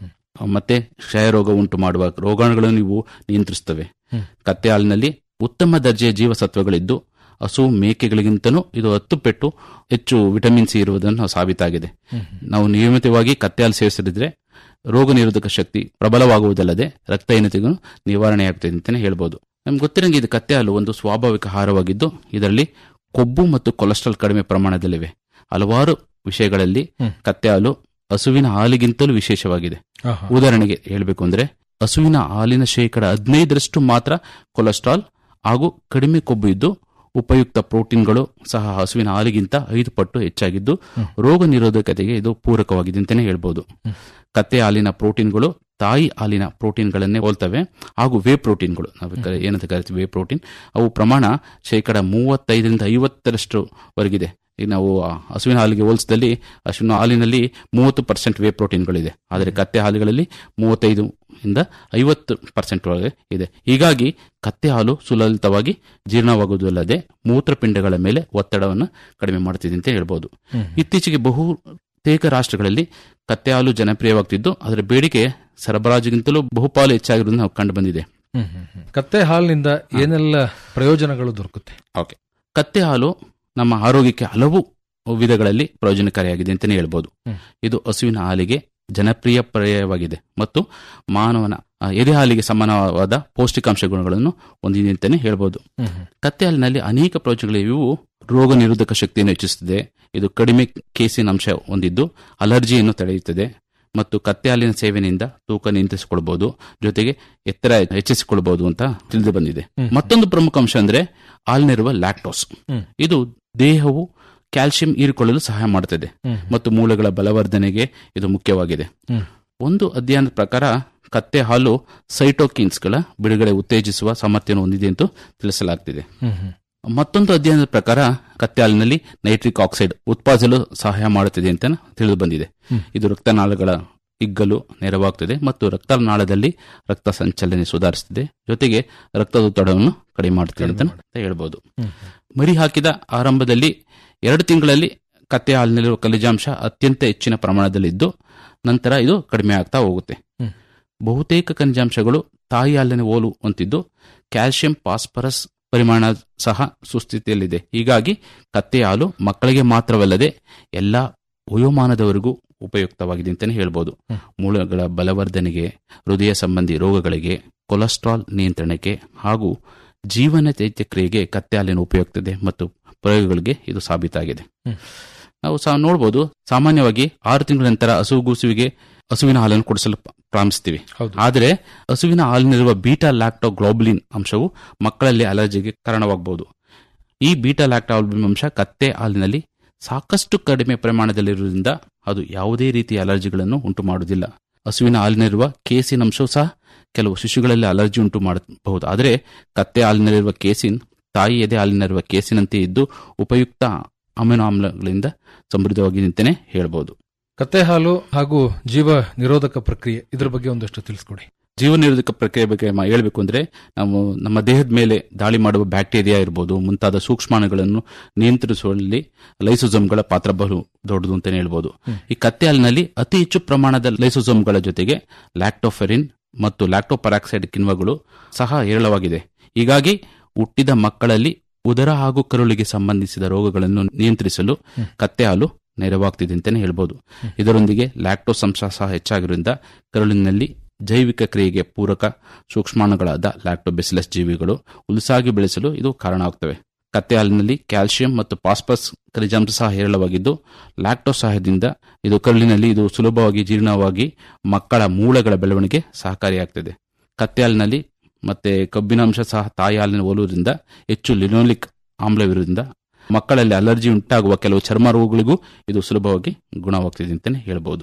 ಮತ್ತೆ ಕ್ಷಯರೋಗ ಉಂಟು ಮಾಡುವ ರೋಗಾಣುಗಳನ್ನು ನೀವು ನಿಯಂತ್ರಿಸುತ್ತವೆ ಹ್ಮ್. ಕತ್ತೆ ಹಾಲಿನಲ್ಲಿ ಉತ್ತಮ ದರ್ಜೆಯ ಜೀವಸತ್ವಗಳಿದ್ದು ಹಸು ಮೇಕೆಗಳಿಗಿಂತನೂ ಇದು ಹತ್ತು ಪೆಟ್ಟು ಹೆಚ್ಚು ವಿಟಮಿನ್ ಸಿ ಇರುವುದನ್ನು ಸಾಬೀತಾಗಿದೆ ನಾವು ನಿಯಮಿತವಾಗಿ ಕತ್ತೆ ಹಾಲು ಸೇವಿಸಿದ್ರೆ ರೋಗ ನಿರೋಧಕ ಶಕ್ತಿ ಪ್ರಬಲವಾಗುವುದಲ್ಲದೆ ರಕ್ತಹೀನತೆಗೂ ನಿವಾರಣೆಯಾಗುತ್ತದೆ ಅಂತಾನೆ ಹೇಳ್ಬೋದು ನಮ್ಗೆ ಗೊತ್ತಿರಂಗೆ ಇದು ಕತ್ತೆ ಹಾಲು ಒಂದು ಸ್ವಾಭಾವಿಕ ಆಹಾರವಾಗಿದ್ದು ಇದರಲ್ಲಿ ಕೊಬ್ಬು ಮತ್ತು ಕೊಲೆಸ್ಟ್ರಾಲ್ ಕಡಿಮೆ ಪ್ರಮಾಣದಲ್ಲಿವೆ ಹಲವಾರು ವಿಷಯಗಳಲ್ಲಿ ಹ್ಮ್. ಕತ್ತೆ ಹಾಲು ಹಸುವಿನ ಹಾಲಿಗಿಂತಲೂ ವಿಶೇಷವಾಗಿದೆ ಆಹಾ. ಉದಾಹರಣೆಗೆ ಹೇಳಬೇಕು ಅಂದ್ರೆ ಹಸುವಿನ ಹಾಲಿನ ಶೇಕಡ ಹದಿನೈದರಷ್ಟು ಮಾತ್ರ ಕೊಲೆಸ್ಟ್ರಾಲ್ ಹಾಗೂ ಕಡಿಮೆ ಕೊಬ್ಬು ಇದ್ದು ಉಪಯುಕ್ತ ಪ್ರೋಟೀನ್ಗಳು ಸಹ ಹಸುವಿನ ಹಾಲಿಗಿಂತ ಐದು ಪಟ್ಟು ಹೆಚ್ಚಾಗಿದ್ದು ರೋಗ ನಿರೋಧಕತೆಗೆ ಇದು ಪೂರಕವಾಗಿದೆ ಅಂತಾನೆ ಹೇಳ್ಬೋದು ಕತ್ತೆ ಹಾಲಿನ ಪ್ರೋಟೀನ್ಗಳು ತಾಯಿ ಹಾಲಿನ ಪ್ರೋಟೀನ್ಗಳನ್ನೇ ಹೋಲ್ತವೆ ಹಾಗೂ ವೇ ಪ್ರೋಟೀನ್ಗಳು ನಾವು ಕ- ಏನಂತ ಕರಿತೀವಿ ವೇ ಪ್ರೋಟೀನ್ ಅವು ಪ್ರಮಾಣ ಶೇಕಡ ಮೂವತ್ತೈದರಿಂದ ಐವತ್ತರಷ್ಟು ವರೆಗಿದೆ ಈಗ ನಾವು ಆ ಹಸುವಿನ ಹಾಲಿಗೆ ಹೋಲಿಸಿದಲ್ಲಿ ಹಸುವಿನ ಹಾಲಿನಲ್ಲಿ ಮೂವತ್ತು ಪರ್ಸೆಂಟ್ ವೇ ಪ್ರೋಟೀನ್ಗಳಿದೆ ಆದರೆ ಕತ್ತೆ ಹಾಲುಗಳಲ್ಲಿ ಮೂವತ್ತೈದು ಇಂದ ಐವತ್ತು ಪರ್ಸೆಂಟ್ ಒಳಗೆ ಇದೆ ಹೀಗಾಗಿ ಕತ್ತೆ ಹಾಲು ಸುಲಲಿತವಾಗಿ ಜೀರ್ಣವಾಗುವುದಲ್ಲದೆ ಮೂತ್ರಪಿಂಡಗಳ ಮೇಲೆ ಒತ್ತಡವನ್ನು ಕಡಿಮೆ ಮಾಡುತ್ತಿದೆ ಅಂತ ಹೇಳ್ಬೋದು ಇತ್ತೀಚೆಗೆ ಬಹುತೇಕ ರಾಷ್ಟ್ರಗಳಲ್ಲಿ ಕತ್ತೆ ಹಾಲು ಜನಪ್ರಿಯವಾಗ್ತಿದ್ದು ಅದರ ಬೇಡಿಕೆ ಸರಬರಾಜಿಗಿಂತಲೂ ಬಹುಪಾಲು ಹೆಚ್ಚಾಗಿರುವುದು ನಾವು ಕಂಡು ಬಂದಿದೆ ಹ್ಮ್, ಹ್ಮ್, ಹ್ಮ್. ಕತ್ತೆ ಹಾಲಿನಿಂದ ಏನೆಲ್ಲ ಪ್ರಯೋಜನಗಳು ದೊರಕುತ್ತೆ ಓಕೆ ಕತ್ತೆ ಹಾಲು ನಮ್ಮ ಆರೋಗ್ಯಕ್ಕೆ ಹಲವು ವಿಧಗಳಲ್ಲಿ ಪ್ರಯೋಜನಕಾರಿಯಾಗಿದೆ ಅಂತಲೇ ಹೇಳ್ಬೋದು ಹ್ಮ್. ಇದು ಹಸುವಿನ ಹಾಲಿಗೆ ಜನಪ್ರಿಯ ಪರ್ಯಾಯವಾಗಿದೆ ಮತ್ತು ಮಾನವನ ಆ, ಎದೆ ಹಾಲಿಗೆ ಸಮಾನವಾದ ಪೌಷ್ಟಿಕಾಂಶ ಗುಣಗಳನ್ನು ಹೊಂದಿದೆ ಅಂತಲೇ ಹೇಳ್ಬೋದು ಹ್ಮ್, ಹ್ಮ್. ಕತ್ತೆ ಹಾಲಿನಲ್ಲಿ ಅನೇಕ ಪ್ರಯೋಜನಗಳಿವೆ ಇವು ರೋಗ ನಿರೋಧಕ ಶಕ್ತಿಯನ್ನು ಹೆಚ್ಚಿಸುತ್ತದೆ ಇದು ಕಡಿಮೆ ಕೇಸಿನ ಅಂಶ ಹೊಂದಿದ್ದು ಅಲರ್ಜಿಯನ್ನು ತಡೆಯುತ್ತದೆ ಮತ್ತು ಕತ್ತೆ ಹಾಲಿನ ಸೇವನೆಯಿಂದ ತೂಕ ನಿಯಂತ್ರಿಸಿಕೊಳ್ಬಹುದು ಜೊತೆಗೆ ಎತ್ತರ ಹೆಚ್ಚಿಸಿಕೊಳ್ಬಹುದು ಅಂತ ತಿಳಿದು ಬಂದಿದೆ ಹ್ಮ್. ಮತ್ತೊಂದು ಪ್ರಮುಖ ಅಂಶ ಅಂದ್ರೆ ಹಾಲಿನಿರುವ ಲ್ಯಾಕ್ಟೋಸ್ ಹ್ಮ್. ಇದು ದೇಹವು ಕ್ಯಾಲ್ಸಿಯಂ ಹೀರಿಕೊಳ್ಳಲು ಸಹಾಯ ಮಾಡುತ್ತದೆ ಹ್ಮ್. ಮತ್ತು ಮೂಳೆಗಳ ಬಲವರ್ಧನೆಗೆ ಇದು ಮುಖ್ಯವಾಗಿದೆ ಹ್ಮ್. ಒಂದು ಅಧ್ಯಯನದ ಪ್ರಕಾರ ಕತ್ತೆ ಹಾಲು ಸೈಟೋಕಿನ್ಸ್ಗಳ ಬಿಡುಗಡೆ ಉತ್ತೇಜಿಸುವ ಸಾಮರ್ಥ್ಯವನ್ನು ಹೊಂದಿದೆ ಎಂದು ತಿಳಿಸಲಾಗ್ತಿದೆ ಹ್ಮ್, ಹ್ಮ್. ಮತ್ತೊಂದು ಅಧ್ಯಯನದ ಪ್ರಕಾರ ಕತ್ತೆ ಹಾಲಿನಲ್ಲಿ ನೈಟ್ರಿಕ್ ಆಕ್ಸೈಡ್ ಉತ್ಪಾದಿಸಲು ಸಹಾಯ ಮಾಡುತ್ತದೆ ಅಂತ ತಿಳಿದು ಬಂದಿದೆ ಹ್ಮ್. ಇದು ರಕ್ತನಾಳಗಳ ಹಿಗ್ಗಲು ನೆರವಾಗುತ್ತದೆ ಮತ್ತು ರಕ್ತನಾಳದಲ್ಲಿ ರಕ್ತ ಸಂಚಲನೆ ಸುಧಾರಿಸುತ್ತದೆ ಜೊತೆಗೆ ರಕ್ತದೊತ್ತಡವನ್ನು ಕಡಿಮೆ ಮಾಡುತ್ತದೆ ಅಂತ ಹೇಳ್ಬೋದು ಹ್ಮ್. ಮರಿ ಹಾಕಿದ ಆರಂಭದಲ್ಲಿ ಎರಡು ತಿಂಗಳಲ್ಲಿ ಕತ್ತೆ ಹಾಲಿನಲ್ಲಿರುವ ಖನಿಜಾಂಶ ಅತ್ಯಂತ ಹೆಚ್ಚಿನ ಪ್ರಮಾಣದಲ್ಲಿದ್ದು ನಂತರ ಇದು ಕಡಿಮೆ ಆಗ್ತಾ ಹೋಗುತ್ತೆ ಹ್ಮ್. ಬಹುತೇಕ ಖನಿಜಾಂಶಗಳು ತಾಯಿ ಹಾಲಿನ ಹೋಲುವಂತಿದ್ದು ಕ್ಯಾಲ್ಸಿಯಂ ಫಾಸ್ಫರಸ್ ಪರಿಮಾಣ ಸಹ ಸುಸ್ಥಿತಿಯಲ್ಲಿದೆ ಹೀಗಾಗಿ ಕತ್ತೆ ಹಾಲು ಮಕ್ಕಳಿಗೆ ಮಾತ್ರವಲ್ಲದೆ ಎಲ್ಲ ವಯೋಮಾನದವರೆಗೂ ಉಪಯುಕ್ತವಾಗಿದೆ ಅಂತಲೇ ಹೇಳ್ಬೋದು ಹ್ಮ್. ಮೂಳೆಗಳ ಬಲವರ್ಧನೆಗೆ ಹೃದಯ ಸಂಬಂಧಿ ರೋಗಗಳಿಗೆ ಕೊಲೆಸ್ಟ್ರಾಲ್ ನಿಯಂತ್ರಣಕ್ಕೆ ಹಾಗೂ ಜೀವನ ಚೈತ್ಯ ಕ್ರಿಯೆಗೆ ಕತ್ತೆ ಹಾಲಿನ ಉಪಯುಕ್ತತೆ ಮತ್ತು ಪ್ರಯೋಗಗಳಿಗೆ ಇದು ಸಾಬೀತಾಗಿದೆ ಹ್ಮ್. ನಾವು ಸಹ ನೋಡಬಹುದು ಸಾಮಾನ್ಯವಾಗಿ ಆರು ತಿಂಗಳ ನಂತರ ಹಸುಗೂಸುವಿಗೆ ಹಸುವಿನ ಹಾಲನ್ನು ಕುಡಿಸಲು ಪ- ಪ್ರಾರಂಭಿಸ್ತೀವಿ ಹೌದು. ಆದರೆ ಹಸುವಿನ ಹಾಲಿನಲ್ಲಿರುವ ಬೀಟಾ ಲ್ಯಾಕ್ಟೋ ಗ್ಲೋಬುಲಿನ್ ಅಂಶವು ಮಕ್ಕಳಲ್ಲಿ ಅಲರ್ಜಿಗೆ ಕಾರಣವಾಗಬಹುದು ಈ ಬೀಟಾ ಲ್ಯಾಕ್ಟೋಗ್ಲೋಬುಲಿನ್ ಅಂಶ ಕತ್ತೆ ಹಾಲಿನಲ್ಲಿ ಸಾಕಷ್ಟು ಕಡಿಮೆ ಪ್ರಮಾಣದಲ್ಲಿರುವುದರಿಂದ ಅದು ಯಾವುದೇ ರೀತಿಯ ಅಲರ್ಜಿಗಳನ್ನು ಉಂಟು ಮಾಡುವುದಿಲ್ಲ ಹಸುವಿನ ಹಾಲಿನಲ್ಲಿರುವ ಕೇಸಿನ್ ಅಂಶವು ಸಹ ಕೆಲವು ಶಿಶುಗಳಲ್ಲಿ ಅಲರ್ಜಿ ಉಂಟು ಮಾಡಬಹುದು ಆದರೆ ಕತ್ತೆ ಹಾಲಿನಲ್ಲಿರುವ ಕೇಸಿನ್ ತಾಯಿ ಎದೆ ಹಾಲಿನಲ್ಲಿರುವ ಕೇಸಿನಂತೆ ಇದ್ದು ಉಪಯುಕ್ತ ಅಮಿನೋ ಆಮ್ಲಗಳಿಂದ ಸಮೃದ್ಧವಾಗಿದೆ ಅಂತಾನೆ ಹೇಳ್ಬೋದು ಕತ್ತೆ ಹಾಲು ಹಾಗೂ ಜೀವ ನಿರೋಧಕ ಪ್ರಕ್ರಿಯೆ ಇದ್ರ ಬಗ್ಗೆ ಒಂದಷ್ಟು ತಿಳಿಸ್ಕೊಡಿ ಜೀವ ನಿರೋಧಕ ಪ್ರಕ್ರಿಯೆ ಬಗ್ಗೆ ಮ- ಹೇಳ್ಬೇಕು ಅಂದ್ರೆ ನಾವು ನಮ್ಮ ದೇಹದ ಮೇಲೆ ದಾಳಿ ಮಾಡುವ ಬ್ಯಾಕ್ಟೀರಿಯಾ ಇರ್ಬೋದು ಮುಂತಾದ ಸೂಕ್ಷ್ಮಾಣುಗಳನ್ನು ನಿಯಂತ್ರಿಸುವಲ್ಲಿ ಲೈಸೋಸೋಮ್ಗಳ ಪಾತ್ರ ಬಹು ದೊಡ್ಡದು ಅಂತಾನೆ ಹೇಳ್ಬೋದು ಈ ಕತ್ತೆ ಹಾಲಿನಲ್ಲಿ ಅತಿ ಹೆಚ್ಚು ಪ್ರಮಾಣದ ಲೈಸೋಸೋಮ್ಗಳ ಜೊತೆಗೆ ಲ್ಯಾಕ್ಟೋಫೆರಿನ್ ಮತ್ತು ಲ್ಯಾಕ್ಟೋಪರಾಕ್ಸೈಡ್ ಕಿಣ್ವಗಳು ಸಹ ಹೇರಳವಾಗಿದೆ ಹೀಗಾಗಿ ಹುಟ್ಟಿದ ಮಕ್ಕಳಲ್ಲಿ ಉದರ ಹಾಗೂ ಕರುಳಿಗೆ ಸಂಬಂಧಿಸಿದ ರೋಗಗಳನ್ನು ನಿಯಂತ್ರಿಸಲು ಕತ್ತೆ ಹಾಲು ನೆರವಾಗ್ತಿದೆ ಅಂತಾನೆ ಹೇಳ್ಬೋದು ಇದರೊಂದಿಗೆ ಲ್ಯಾಕ್ಟೋಸ್ ಅಂಶ ಸಹ ಹೆಚ್ಚಾಗಿರುವುದರಿಂದ ಕರುಳಿನಲ್ಲಿ ಜೈವಿಕ ಕ್ರಿಯೆಗೆ ಪೂರಕ ಸೂಕ್ಷ್ಮಾಣುಗಳಾದ ಲ್ಯಾಕ್ಟೋಬೆಸಿಲಸ್ ಜೀವಿಗಳು ಉಲಸಾಗಿ ಬೆಳೆಸಲು ಇದು ಕಾರಣವಾಗುತ್ತವೆ ಕತ್ತೆ ಹಾಲಿನಲ್ಲಿ ಕ್ಯಾಲ್ಸಿಯಂ ಮತ್ತು ಫಾಸ್ಫರಸ್ ಖನಿಜಾಂಶ ಸಹ ಹೇರಳವಾಗಿದ್ದು ಲ್ಯಾಕ್ಟೋಸ್ ಸಹಾಯದಿಂದ ಇದು ಕರುಳಿನಲ್ಲಿ ಇದು ಸುಲಭವಾಗಿ ಜೀರ್ಣವಾಗಿ ಮಕ್ಕಳ ಮೂಳೆಗಳ ಬೆಳವಣಿಗೆ ಸಹಕಾರಿಯಾಗ್ತದೆ ಕತ್ತೆ ಹಾಲಿನಲ್ಲಿ ಮತ್ತೆ ಕಬ್ಬಿನಾಂಶ ಸಹ ತಾಯಿ ಹಾಲಿನ ಹೋಲುವುದರಿಂದ ಹೆಚ್ಚು ಲಿನೋಲಿಕ್ ಆಮ್ಲವಿರುವುದರಿಂದ ಮಕ್ಕಳಲ್ಲಿ ಅಲರ್ಜಿ ಉಂಟಾಗುವ ಕೆಲವು ಚರ್ಮ ರೋಗಗಳಿಗೂ ಇದು ಸುಲಭವಾಗಿ ಗುಣವಾಗ್ತಿದೆ ಅಂತಾನೆ ಹೇಳ್ಬೋದು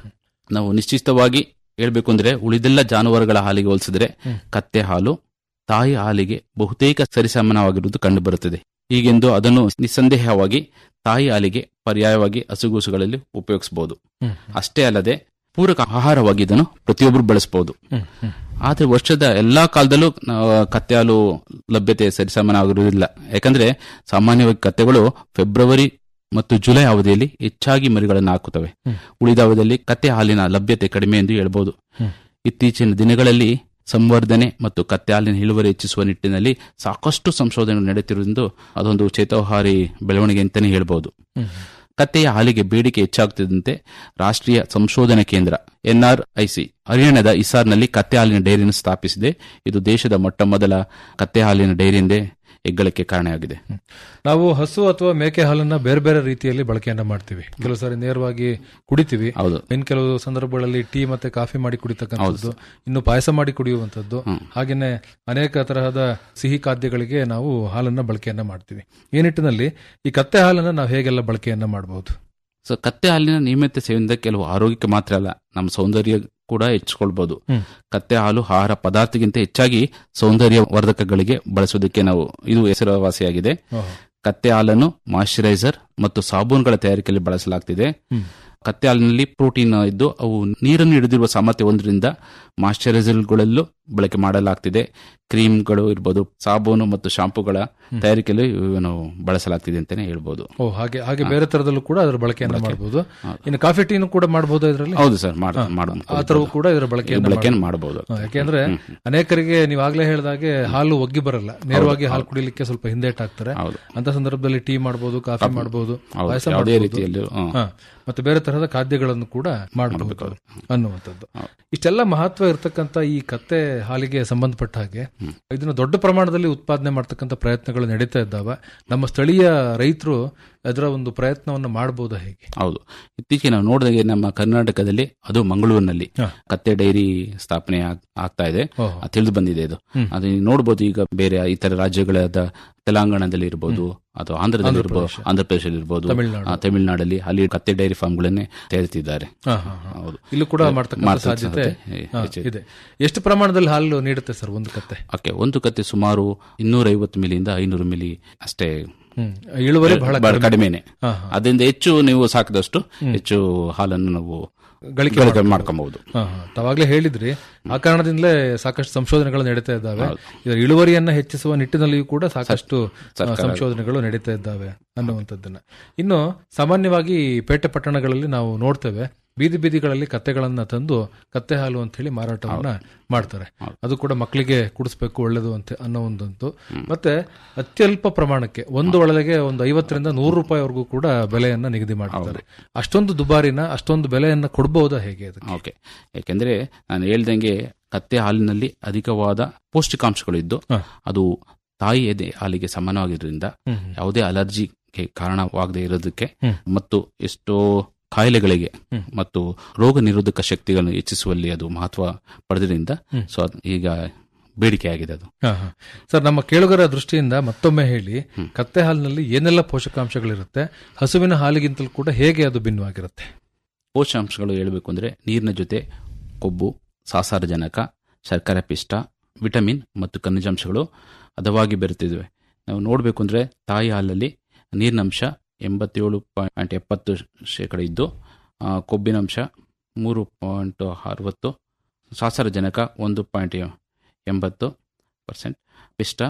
ನಾವು ನಿಶ್ಚಿತವಾಗಿ ಹೇಳ್ಬೇಕು ಅಂದ್ರೆ ಉಳಿದೆಲ್ಲ ಜಾನುವಾರುಗಳ ಹಾಲಿಗೆ ಹೋಲಿಸಿದ್ರೆ ಕತ್ತೆ ಹಾಲು ತಾಯಿ ಹಾಲಿಗೆ ಬಹುತೇಕ ಸರಿಸಮಾನವಾಗಿರುವುದು ಕಂಡುಬರುತ್ತದೆ ಹೀಗೆಂದು ಅದನ್ನು ನಿಸ್ಸಂದೇಹವಾಗಿ ತಾಯಿ ಹಾಲಿಗೆ ಪರ್ಯಾಯವಾಗಿ ಹಸುಗೂಸುಗಳಲ್ಲಿ ಉಪಯೋಗಿಸಬಹುದು ಅಷ್ಟೇ ಅಲ್ಲದೆ ಪೂರಕ ಆಹಾರವಾಗಿ ಇದನ್ನು ಪ್ರತಿಯೊಬ್ಬರು ಬಳಸಬಹುದು ಆದ್ರೆ ವರ್ಷದ ಎಲ್ಲಾ ಕಾಲದಲ್ಲೂ ನಾವು ಕತ್ತೆ ಹಾಲು ಲಭ್ಯತೆ ಸರಿಸಮಾನವಾಗಿರುವುದಿಲ್ಲ ಯಾಕಂದ್ರೆ ಸಾಮಾನ್ಯವಾಗಿ ಕತ್ತೆಗಳು ಫೆಬ್ರವರಿ ಮತ್ತು ಜುಲೈ ಅವಧಿಯಲ್ಲಿ ಹೆಚ್ಚಾಗಿ ಮರಿಗಳನ್ನು ಹಾಕುತ್ತವೆ ಉಳಿದ ಅವಧಿಯಲ್ಲಿ ಕತ್ತೆ ಹಾಲಿನ ಲಭ್ಯತೆ ಕಡಿಮೆ ಎಂದು ಹೇಳ್ಬೋದು ಇತ್ತೀಚಿನ ದಿನಗಳಲ್ಲಿ ಸಂವರ್ಧನೆ ಮತ್ತು ಕತ್ತೆ ಹಾಲಿನ ಇಳುವರಿ ಹೆಚ್ಚಿಸುವ ನಿಟ್ಟಿನಲ್ಲಿ ಸಾಕಷ್ಟು ಸಂಶೋಧನೆ ನಡೆಯುತ್ತಿರುವುದು ಅದೊಂದು ಚೇತೋಹಾರಿ ಬೆಳವಣಿಗೆ ಅಂತಾನೆ ಹೇಳ್ಬೋದು ಕತ್ತೆಯ ಹಾಲಿಗೆ ಬೇಡಿಕೆ ಹೆಚ್ಚಾಗುತ್ತಿದ್ದಂತೆ ರಾಷ್ಟ್ರೀಯ ಸಂಶೋಧನಾ ಕೇಂದ್ರ ಎನ್ಆರ್ಐಸಿ ಹರಿಯಾಣದ ಇಸಾರ್ನಲ್ಲಿ ಕತ್ತೆ ಹಾಲಿನ ಡೈರಿಯನ್ನು ಸ್ಥಾಪಿಸಿದೆ ಇದು ದೇಶದ ಮೊಟ್ಟ ಮೊದಲ ಕತ್ತೆ ಹಾಲಿನ ಡೈರಿ ಎಂದೇ ಹೆಗ್ಗಳಿಕೆ ಕಾರಣವಾಗಿದೆ ನಾವು ಹಸು ಅಥವಾ ಮೇಕೆ ಹಾಲನ್ನ ಬೇರೆ ಬೇರೆ ರೀತಿಯಲ್ಲಿ ಬಳಕೆಯನ್ನ ಮಾಡ್ತೀವಿ ಕೆಲವು ಸಾರಿ ನೇರವಾಗಿ ಕುಡಿತೀವಿ ಹೌದು ಇನ್ ಕೆಲವು ಸಂದರ್ಭಗಳಲ್ಲಿ ಟೀ ಮತ್ತೆ ಕಾಫಿ ಮಾಡಿ ಕುಡಿತಕ್ಕಂಥದ್ದು ಇನ್ನು ಪಾಯಸ ಮಾಡಿ ಕುಡಿಯುವಂತದ್ದು ಹಾಗೇನೆ ಅನೇಕ ತರಹದ ಸಿಹಿ ಖಾದ್ಯಗಳಿಗೆ ನಾವು ಹಾಲನ್ನ ಬಳಕೆಯನ್ನ ಮಾಡ್ತೀವಿ ಈ ನಿಟ್ಟಿನಲ್ಲಿ ಈ ಕತ್ತೆ ಹಾಲನ್ನ ನಾವು ಹೇಗೆಲ್ಲ ಬಳಕೆಯನ್ನ ಮಾಡಬಹುದು ಸೊ ಕತ್ತೆ ಹಾಲಿನ ನಿಯಮಿತ ಸೇವನೆಯಿಂದ ಕೆಲವು ಆರೋಗ್ಯಕ್ಕೆ ಮಾತ್ರ ಅಲ್ಲ ನಮ್ಮ ಸೌಂದರ್ಯ ಕೂಡ ಹೆಚ್ಚಿಕೊಳ್ಬಹುದು ಕತ್ತೆ ಹಾಲು ಆಹಾರ ಪದಾರ್ಥಕ್ಕಿಂತ ಹೆಚ್ಚಾಗಿ ಸೌಂದರ್ಯ ವರ್ಧಕಗಳಿಗೆ ಬಳಸೋದಕ್ಕೆ ನಾವು ಇದು ಹೆಸರುವಾಸಿಯಾಗಿದೆ ಕತ್ತೆ ಹಾಲನ್ನು ಮಾಯಿಶ್ಚರೈಸರ್ ಮತ್ತು ಸಾಬೂನುಗಳ ತಯಾರಿಕೆಯಲ್ಲಿ ಬಳಸಲಾಗ್ತಿದೆ ಕತ್ತೆ ಹಾಲಿನಲ್ಲಿ ಪ್ರೋಟೀನ್ ಇದ್ದು ಅವು ನೀರನ್ನು ಹಿಡಿದಿರುವ ಸಾಮರ್ಥ್ಯ ಒಂದರಿಂದ ಮಾಯಿಶ್ಚರೈಸರ್ಗಳಲ್ಲೂ ಬಳಕೆ ಮಾಡಲಾಗ್ತಿದೆ ಕ್ರೀಮ್ಗಳು ಇರ್ಬೋದು ಸಾಬೂನು ಮತ್ತು ಶಾಂಪೂಗಳ ತಯಾರಿಕೆಯಲ್ಲಿ ಇವನ್ನು ಬಳಸಲಾಗ್ತಿದೆ ಅಂತಾನೆ ಹೇಳ್ಬೋದು ಓ ಹಾಗೆ ಹಾಗೆ ಬೇರೆ ತರದಲ್ಲೂ ಕೂಡ ಅದರ ಬಳಕೆಯನ್ನ ಮಾಡಬಹುದು ಇನ್ನು ಕಾಫಿ ಟೀನು ಕೂಡ ಮಾಡಬಹುದು ಇದರಲ್ಲಿ ಹೌದು ಸರ್ ಮಾಡ ಮಾಡ ಆ ತರವೂ ಕೂಡ ಇದರ ಬಳಕೆಯನ್ನ ಬಳಕೆಯನ್ನು ಮಾಡ್ಬೋದು. ಮಾಡಬಹುದು ಹಾ, ಯಾಕೆಂದ್ರೆ ಅನೇಕರಿಗೆ ನೀವು ಆಗ್ಲೇ ಹೇಳಿದಾಗೆ ಹಾಲು ಒಗ್ಗಿ ಬರಲ್ಲ ನೇರವಾಗಿ ಹಾಲು ಕುಡಿಲಿಕ್ಕೆ ಸ್ವಲ್ಪ ಹಿಂದೇಟ್ ಹಾಕ್ತಾರೆ ಹೌದು. ಅಂತ ಸಂದರ್ಭದಲ್ಲಿ ಟೀ ಮಾಡಬಹುದು ಕಾಫಿ ಮಾಡಬಹುದು ಹೌದು, ಪಾಯಸ ಯಾವುದೇ ಮಾಡ್ಬೋದು. ರೀತಿಯಲ್ಲೂ, ಹ್ಮ್. ಹಾ, ಮತ್ತೆ ಬೇರೆ ತರಹದ ಖಾದ್ಯಗಳನ್ನು ಕೂಡ ಮಾಡಬಹುದು ಅನ್ನುವಂಥದ್ದು ಇಷ್ಟೆಲ್ಲ ಮಹತ್ವ ಇರತಕ್ಕಂತ ಈ ಕತ್ತೆ ಹಾಲಿಗೆ ಸಂಬಂಧಪಟ್ಟ ಹಾಗೆ ಇದನ್ನ ದೊಡ್ಡ ಪ್ರಮಾಣದಲ್ಲಿ ಉತ್ಪಾದನೆ ಮಾಡ್ತಕ್ಕಂಥ ಪ್ರಯತ್ನಗಳು ನಡೀತಾ ಇದ್ದಾವೆ ನಮ್ಮ ಸ್ಥಳೀಯ ರೈತರು ಅದರ ಒಂದು ಪ್ರಯತ್ನವನ್ನು ಮಾಡಬಹುದಾ ಹೇಗೆ ಹೌದು ಇತ್ತೀಚೆಗೆ ನಾವು ನೋಡಿದಾಗೆ ನಮ್ಮ ಕರ್ನಾಟಕದಲ್ಲಿ ಅದು ಮಂಗಳೂರಿನಲ್ಲಿ ಕತ್ತೆ ಡೈರಿ ಸ್ಥಾಪನೆ ಆಗ್- ಆಗ್ತಾ ಇದೆ ಓಹೋ. ಅದು ತಿಳಿದು ಬಂದಿದೆ ಇದು ಅದು ನೀವು ನೋಡಬಹುದು ಈಗ ಬೇರೆ ಇತರ ರಾಜ್ಯಗಳಾದ ತೆಲಂಗಾಣದಲ್ಲಿ ಇರ್ಬೋದು ಅಥವಾ ಆಂಧ್ರದಲ್ಲಿ ಇರ್ಬೋದು ಆಂಧ್ರ ಪ್ರದೇಶದಲ್ಲಿ ಇರ್ಬೋದು ತಮಿಳ್ನಾಡು. ಆ, ತಮಿಳ್ನಾಡಲ್ಲಿ ಅಲ್ಲಿ ಕತ್ತೆ ಡೈರಿ ಫಾರ್ಮ್ಗಳನ್ನೇ ತೆರೆದಿದ್ದಾರೆ ಹಾ, ಹಾ, ಹಾ. ಹೌದು ಇಲ್ಲೂ ಕೂಡ ಮಾಡ್ತಕ್ಕಂಥ ಮಾಡ್ತಕ್ಕಂಥ ಸಾಧ್ಯತೆ ಸಾಧ್ಯತೆ ಹಾ, ಹೆಚ್ಚಿದೆ. ಇದೆ ಎಷ್ಟು ಪ್ರಮಾಣದಲ್ಲಿ ಹಾಲು ನೀಡುತ್ತೆ ಸರ್ ಒಂದು ಕತ್ತೆ ಓಕೆ ಒಂದು ಕತ್ತೆ ಸುಮಾರು ಇನ್ನೂರೈವತ್ತು ಮಿಲಿಯಿಂದ ಐನೂರು ಮಿಲಿ ಅಷ್ಟೇ ಹ್ಮ್. ಇಳುವರಿ ಬಹಳ ಬಹಳ ಕಡಿಮೆ. ಕಡಿಮೆನೆ ಹಾ, ಅದರಿಂದ ಹೆಚ್ಚು ನೀವು ಸಾಕಿದಷ್ಟು ಹೆಚ್ಚು ಹಾಲನ್ನು ನಾವು ಗಳಿಕೆ ಗಳಿಕೆ ಮಾಡ್ಕೊಬಹುದು ಹಾ, ಹಾ. ತಾವಾಗ್ಲೇ ಹೇಳಿದ್ರಿ ಆ ಕಾರಣದಿಂದಲೇ ಸಾಕಷ್ಟು ಸಂಶೋಧನೆಗಳು ನಡೀತಾ ಇದ್ದಾವೆ ಇದರ ಇಳುವರಿಯನ್ನ ಹೆಚ್ಚಿಸುವ ನಿಟ್ಟಿನಲ್ಲಿಯೂ ಕೂಡ ಸಾಕಷ್ಟು ಆ, ಸಂಶೋಧನೆಗಳು ನಡೀತಾ ಇದ್ದಾವೆ ಅನ್ನುವಂಥದ್ದನ್ನ ಇನ್ನು ಸಾಮಾನ್ಯವಾಗಿ ಪೇಟೆ ಪಟ್ಟಣಗಳಲ್ಲಿ ನಾವು ನೋಡ್ತೇವೆ ಬೀದಿ ಬೀದಿಗಳಲ್ಲಿ ಕತ್ತೆಗಳನ್ನ ತಂದು ಕತ್ತೆ ಹಾಲು ಅಂತ ಹೇಳಿ ಮಾರಾಟವನ್ನ ಮಾಡ್ತಾರೆ ಅದು ಕೂಡ ಮಕ್ಕಳಿಗೆ ಕುಡಿಸ್ಬೇಕು ಒಳ್ಳೇದು ಅಂತ ಅನ್ನೋ ಒಂದಂತೂ ಮತ್ತೆ ಅತ್ಯಲ್ಪ ಪ್ರಮಾಣಕ್ಕೆ ಒಂದು ಒಳಗೆ ಒಂದು ಐವತ್ತರಿಂದ ನೂರು ರೂಪಾಯಿವರೆಗೂ ಕೂಡ ಬೆಲೆಯನ್ನ ನಿಗದಿ ಮಾಡ್ತಾರೆ ಅಷ್ಟೊಂದು ದುಬಾರಿನ ಅಷ್ಟೊಂದು ಬೆಲೆಯನ್ನ ಕೊಡಬಹುದಾ ಹೇಗೆ ಅದಕ್ಕೆ ಓಕೆ ಯಾಕೆಂದ್ರೆ ನಾನು ಹೇಳ್ದಂಗೆ ಕತ್ತೆ ಹಾಲಿನಲ್ಲಿ ಅಧಿಕವಾದ ಪೌಷ್ಟಿಕಾಂಶಗಳು ಇದ್ದು ಅದು ತಾಯಿ ಎದೆ ಹಾಲಿಗೆ ಸಮಾನವಾಗಿರೋದ್ರಿಂದ ಯಾವುದೇ ಅಲರ್ಜಿಗೆ ಕಾರಣವಾಗದೇ ಇರೋದಕ್ಕೆ ಮತ್ತು ಎಷ್ಟೋ ಕಾಯಿಲೆಗಳಿಗೆ ಮತ್ತು ರೋಗ ನಿರೋಧಕ ಶಕ್ತಿಗಳನ್ನು ಹೆಚ್ಚಿಸುವಲ್ಲಿ ಅದು ಮಹತ್ವ ಪಡೆದ್ರಿಂದ ಸೊ ಅದ್ ಈಗ ಬೇಡಿಕೆ ಆಗಿದೆ ಅದು ಹಾ, ಹಾ. ಸರ್ ನಮ್ಮ ಕೇಳುಗರ ದೃಷ್ಟಿಯಿಂದ ಮತ್ತೊಮ್ಮೆ ಹೇಳಿ ಕತ್ತೆ ಹಾಲಿನಲ್ಲಿ ಏನೆಲ್ಲ ಪೋಷಕಾಂಶಗಳಿರುತ್ತೆ ಹಸುವಿನ ಹಾಲಿಗಿಂತಲೂ ಕೂಡ ಹೇಗೆ ಅದು ಭಿನ್ನವಾಗಿರುತ್ತೆ ಪೋಷಕಾಂಶಗಳು ಹೇಳಬೇಕು ಅಂದ್ರೆ ನೀರಿನ ಜೊತೆ ಕೊಬ್ಬು ಸಾಸಾರಜನಕ ಶರ್ಕರೆ ಪಿಷ್ಟ ವಿಟಮಿನ್ ಮತ್ತು ಖನಿಜಾಂಶಗಳು ಹದವಾಗಿ ಬೆರೆತಿವೆ ನಾವು ನೋಡಬೇಕು ಅಂದ್ರೆ ತಾಯಿ ಹಾಲಲ್ಲಿ ನೀರಿನಂಶ ಎಂಬತ್ತೇಳು ಪಾಯಿಂಟ್ ಎಪ್ಪತ್ತು ಶೇಕಡ ಇದ್ದು ಆ, ಕೊಬ್ಬಿನಂಶ ಮೂರು ಪಾಯಿಂಟ್ ಅರವತ್ತು ಸಾಸಾರಜನಕ ಒಂದು ಪಾಯಿಂಟ್ ಎಂಬತ್ತು ಪರ್ಸೆಂಟ್ ಪಿಷ್ಟ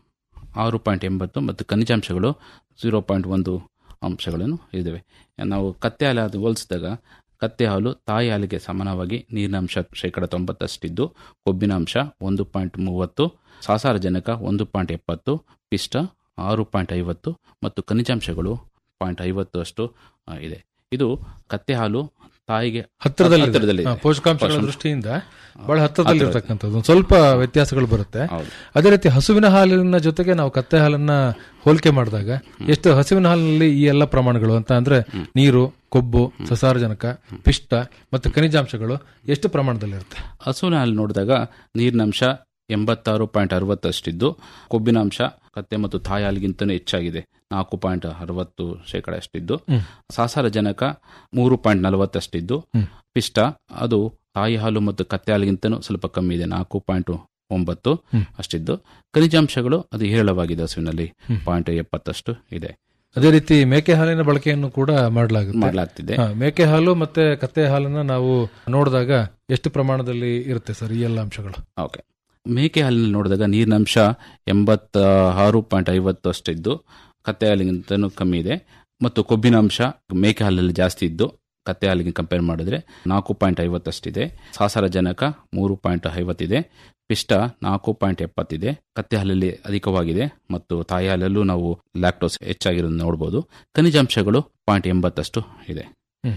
ಆರು ಪಾಯಿಂಟ್ ಎಂಬತ್ತು ಮತ್ತು ಖನಿಜಾಂಶಗಳು ಝೀರೋ ಪಾಯಿಂಟ್ ಒಂದು ಅಂಶಗಳನ್ನು ಇದ್ದಾವೆ ನಾವು ಕತ್ತೆ ಹಾಲು ಅದು ಹೋಲಿಸಿದಾಗ ಕತ್ತೆ ಹಾಲು ತಾಯಿ ಹಾಲಿಗೆ ಸಮಾನವಾಗಿ ನೀರಿನಾಂಶ ಶೇಕಡ ತೊಂಬತ್ತಷ್ಟಿದ್ದು ಕೊಬ್ಬಿನ ಅಂಶ ಒಂದು ಪಾಯಿಂಟ್ ಮೂವತ್ತು ಸಾಸಾರಜನಕ ಒಂದು ಪಾಯಿಂಟ್ ಎಪ್ಪತ್ತು ಪಿಷ್ಟ ಆರು ಪಾಯಿಂಟ್ ಐವತ್ತು ಮತ್ತು ಖನಿಜಾಂಶಗಳು ಪಾಯಿಂಟ್ ಐವತ್ತು ಅಷ್ಟು ಆ, ಇದೆ ಇದು ಕತ್ತೆ ಹಾಲು ತಾಯಿಗೆ ಹತ್ತಿರದಲ್ಲಿ ಹತ್ತಿರದಲ್ಲಿದೆ. ಪೋಷಕಾಂಶಗಳ ಪೋಷಕಾಂಶ. ದೃಷ್ಟಿಯಿಂದ ಬಹಳ ಹತ್ತಿರದಲ್ಲಿ ಇರತಕ್ಕಂಥದ್ದು ಒಂದು ಸ್ವಲ್ಪ ವ್ಯತ್ಯಾಸಗಳು ಬರುತ್ತೆ ಹೌದು. ಅದೇ ರೀತಿ ಹಸುವಿನ ಹಾಲಿನ ಜೊತೆಗೆ ನಾವು ಕತ್ತೆ ಹಾಲನ್ನ ಹೋಲಿಕೆ ಮಾಡಿದಾಗ ಎಷ್ಟು ಹಸುವಿನ ಹಾಲಿನಲ್ಲಿ ಈ ಎಲ್ಲ ಪ್ರಮಾಣಗಳು ಅಂತ ಅಂದ್ರೆ ನೀರು ಕೊಬ್ಬು ಸಸಾರಜನಕ ಪಿಷ್ಟ ಮತ್ತು ಖನಿಜಾಂಶಗಳು ಎಷ್ಟು ಪ್ರಮಾಣದಲ್ಲಿ ಇರುತ್ತೆ ಹಸುವಿನ ಹಾಲು ನೋಡಿದಾಗ ನೀರಿನಂಶ ಎಂಬತ್ತಾರು ಪಾಯಿಂಟ್ ಅರವತ್ತಷ್ಟಿದ್ದು ಕೊಬ್ಬಿನಾಂಶ ಕತ್ತೆ ಮತ್ತು ತಾಯಿ ಹಾಲಿಗಿಂತಲೂ ಹೆಚ್ಚಾಗಿದೆ ನಾಲ್ಕು ಪಾಯಿಂಟ್ ಅರವತ್ತು ಶೇಕಡ ಅಷ್ಟಿದ್ದು ಸಾಸಾರಜನಕ ಮೂರು ಪಾಯಿಂಟ್ ನಲವತ್ತಷ್ಟಿದ್ದು ಪಿಷ್ಟ ಅದು ತಾಯಿ ಹಾಲು ಮತ್ತು ಕತ್ತೆ ಹಾಲಿಗಿಂತನೂ ಸ್ವಲ್ಪ ಕಮ್ಮಿ ಇದೆ ನಾಲ್ಕು ಪಾಯಿಂಟ್ ಒಂಬತ್ತು ಅಷ್ಟಿದ್ದು ಖನಿಜಾಂಶಗಳು ಅದು ಹೇರಳವಾಗಿದೆ ಹಸುವಿನಲ್ಲಿ ಪಾಯಿಂಟ್ ಎಪ್ಪತ್ತಷ್ಟು ಇದೆ ಅದೇ ರೀತಿ ಮೇಕೆ ಹಾಲಿನ ಬಳಕೆಯನ್ನು ಕೂಡ ಮಾಡಲಾಗುತ್ತೆ ಮಾಡಲಾಗ್ತಿದೆ ಹಾ, ಮೇಕೆ ಹಾಲು ಮತ್ತೆ ಕತ್ತೆ ಹಾಲನ್ನ ನಾವು ನೋಡಿದಾಗ ಎಷ್ಟು ಪ್ರಮಾಣದಲ್ಲಿ ಇರುತ್ತೆ ಸರ್ ಈ ಎಲ್ಲ ಅಂಶಗಳು ಓಕೆ ಮೇಕೆ ಹಾಲಿನಲ್ಲಿ ನೋಡಿದಾಗ ನೀರಿನ ಅಂಶ ಎಂಬತ್ತ ಆರು ಪಾಯಿಂಟ್ ಐವತ್ತು ಅಷ್ಟಿದ್ದು ಕತ್ತೆ ಹಾಲಿಗಿಂತನೂ ಕಮ್ಮಿ ಇದೆ ಮತ್ತು ಕೊಬ್ಬಿನ ಅಂಶ ಮೇಕೆ ಹಾಲಲ್ಲಿ ಜಾಸ್ತಿ ಇದ್ದು ಕತ್ತೆ ಹಾಲಿಗೆ ಕಂಪೇರ್ ಮಾಡಿದ್ರೆ ನಾಲ್ಕು ಪಾಯಿಂಟ್ ಐವತ್ತಷ್ಟಿದೆ ಸಾಸರಜನಕ ಮೂರು ಪಾಯಿಂಟ್ ಐವತ್ತಿದೆ ಪಿಷ್ಟ ನಾಲ್ಕು ಪಾಯಿಂಟ್ ಎಪ್ಪತ್ತಿದೆ ಕತ್ತೆ ಹಾಲಲ್ಲಿ ಅಧಿಕವಾಗಿದೆ ಮತ್ತು ತಾಯಿ ಹಾಲಲ್ಲೂ ನಾವು ಲ್ಯಾಕ್ಟೋಸ್ ಹೆಚ್ಚಾಗಿರೋದನ್ನ ನೋಡಬಹುದು ಖನಿಜಾಂಶಗಳು ಪಾಯಿಂಟ್ ಎಂಬತ್ತಷ್ಟು ಇದೆ